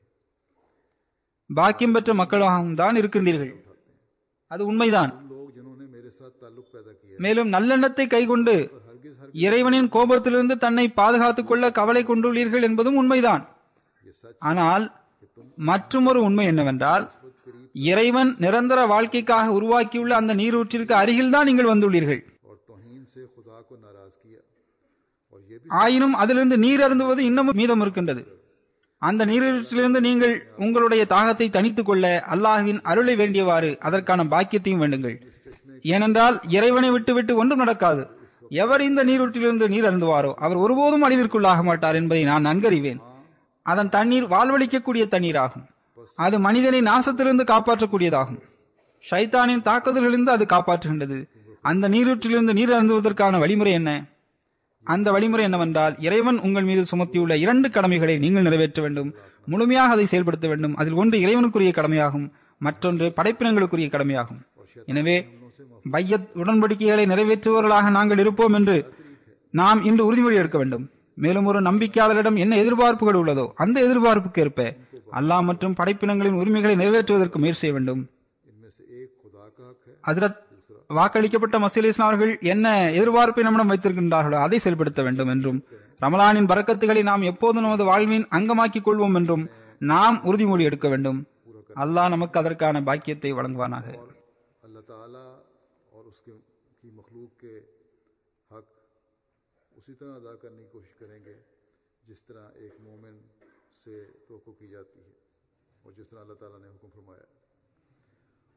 பாக்கியம் பெற்ற மக்களாகவும் தான் இருக்கின்றீர்கள் அது உண்மைதான் हैं लोग जिन्होंने मेरे साथ ताल्लुक पैदा किया மேலும் நல்லெண்ணத்தை கைக்கொண்டு हरगिज हर இறைவனின் கோபத்திலிருந்து தன்னை பாதுகாத்துக் கொள்ள கவலை கொண்டுள்ளீர்கள் என்பதும் உண்மைதான் ये सच ஆனால் மற்றுமொரு உண்மை என்னவென்றால் இறைவன் நிரந்தர வாழ்க்கைக்காக உருவாக்கியுள்ள அந்த நீரூற்றிற்கு அருகில்தான் நீங்கள் வந்துள்ளீர்கள் और तोहीन से खुदा को नाराज किया और ये भी ஆயினும் அதிலிருந்து நீர் அருந்துவது இன்னமும் மீதம் இருக்கின்றது அந்த நீரூற்றிலிருந்து நீங்கள் உங்களுடைய தாகத்தை தணித்துக் கொள்ள அல்லாஹ்வின் அருளை வேண்டியவாறு அதற்கான பாக்கியத்தையும் வேண்டுங்கள் ஏனென்றால் இறைவனை விட்டுவிட்டு ஒன்றும் நடக்காது எவர் இந்த நீரூற்றிலிருந்து நீர் அருந்துவாரோ அவர் ஒருபோதும் அழிவிற்குள்ளாக மாட்டார் என்பதை நான் நன்கறிவேன் அதன் தண்ணீர் வாழ்வளிக்கக்கூடிய தண்ணீராகும் அது மனிதனை நாசத்திலிருந்து காப்பாற்றக்கூடியதாகும் ஷைத்தானின் தாக்குதல்களிலிருந்து அது காப்பாற்றுகின்றது அந்த நீரூற்றிலிருந்து நீர் அருந்துவதற்கான வழிமுறை என்ன அந்த வழிமுறை என்னவென்றால் இறைவன் உங்கள் மீது சுமத்தியுள்ள இரண்டு கடமைகளை நீங்கள் நிறைவேற்ற வேண்டும் முழுமையாக அதை செயல்படுத்த வேண்டும் அதில் ஒன்று இறைவனுக்குரிய கடமையாகும் மற்றொன்று படைப்பினங்களுக்குரிய கடமையாகும் எனவே பையத் உடன்படிக்கைகளை நிறைவேற்றுபவர்களாக நாங்கள் இருப்போம் என்று நாம் இன்று உறுதிமொழி எடுக்க வேண்டும் மேலும் ஒரு நம்பிக்கையாளரிடம் என்ன எதிர்பார்ப்புகள் உள்ளதோ அந்த எதிர்பார்ப்புக்கு ஏற்ப அல்லாஹ் மற்றும் படைப்பினங்களின் உரிமைகளை நிறைவேற்றுவதற்கு முயற்சி செய்ய வேண்டும் इनमें से एक खुदा का हक है ஹஜரத் வாக்களிக்கப்பட்ட மசீல் இஸ்லாம் அவர்கள் என்ன எதிர்பார்ப்பை நம்மிடம் வைத்திருக்கின்றார்களோ அதை செயல்படுத்த வேண்டும் என்றும் ரமலானின் பரக்கத்துகளை நாம் எப்போதும் நமது வாழ்வின் அங்கமாக்கிக் கொள்வோம் என்றும் நாம் உறுதிமொழி எடுக்க வேண்டும் அல்லாஹ் நமக்கு அதற்கான பாக்கியத்தை வழங்குவானாக अल्लाह ताला और उसके की मखलूक के हक उसी तरह अदा करने की कोशिश करेंगे जिस तरह एक मोमिन से तो की जाती है और जिस तरह अल्लाह ताला ने हुक्म फरमाया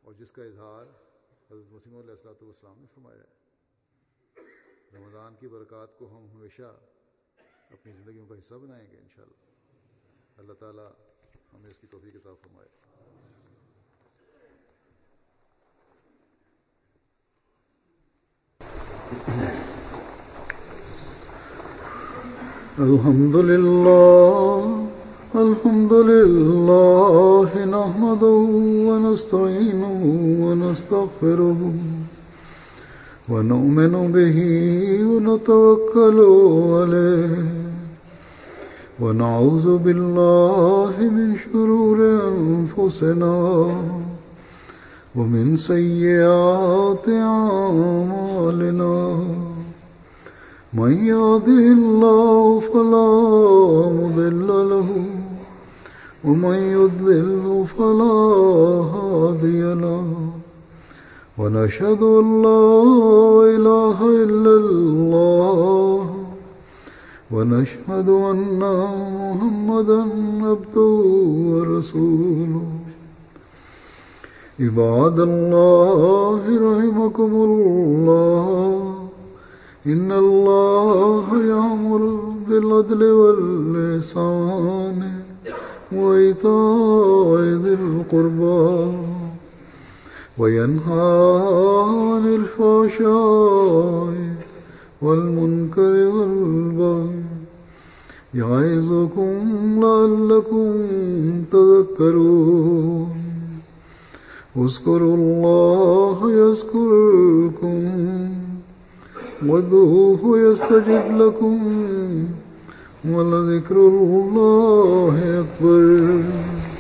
और जिसका इजहार हज़रत मसीम ने फरमाया है रमज़ान की बरक़ात को हम हमेशा अपनी ज़िंदगियों का हिस्सा बनाएंगे इन अल्लाह ताला हमें इसकी तोफ़ी किताब फरमाए الحمد لله الحمد لله نحمده ونستعينه ونستغفره ونؤمن به ونتوكل عليه ونعوذ بالله من شرور أنفسنا ومن سيئات أعمالنا من يهده الله فلا مضل له ومن يضلل فلا هادي له ونشهد ان لا اله الا الله ونشهد ان محمدا عبده ورسوله عباد الله رحمكم الله إن الله يأمر بالعدل واللسان وإيتاء ذي القربى وينهى عن الفحشاء والمنكر والبغي يعظكم لعلكم تذكرون اذكروا الله يذكركم وادعوه يستجب لكم ولذكر الله أكبر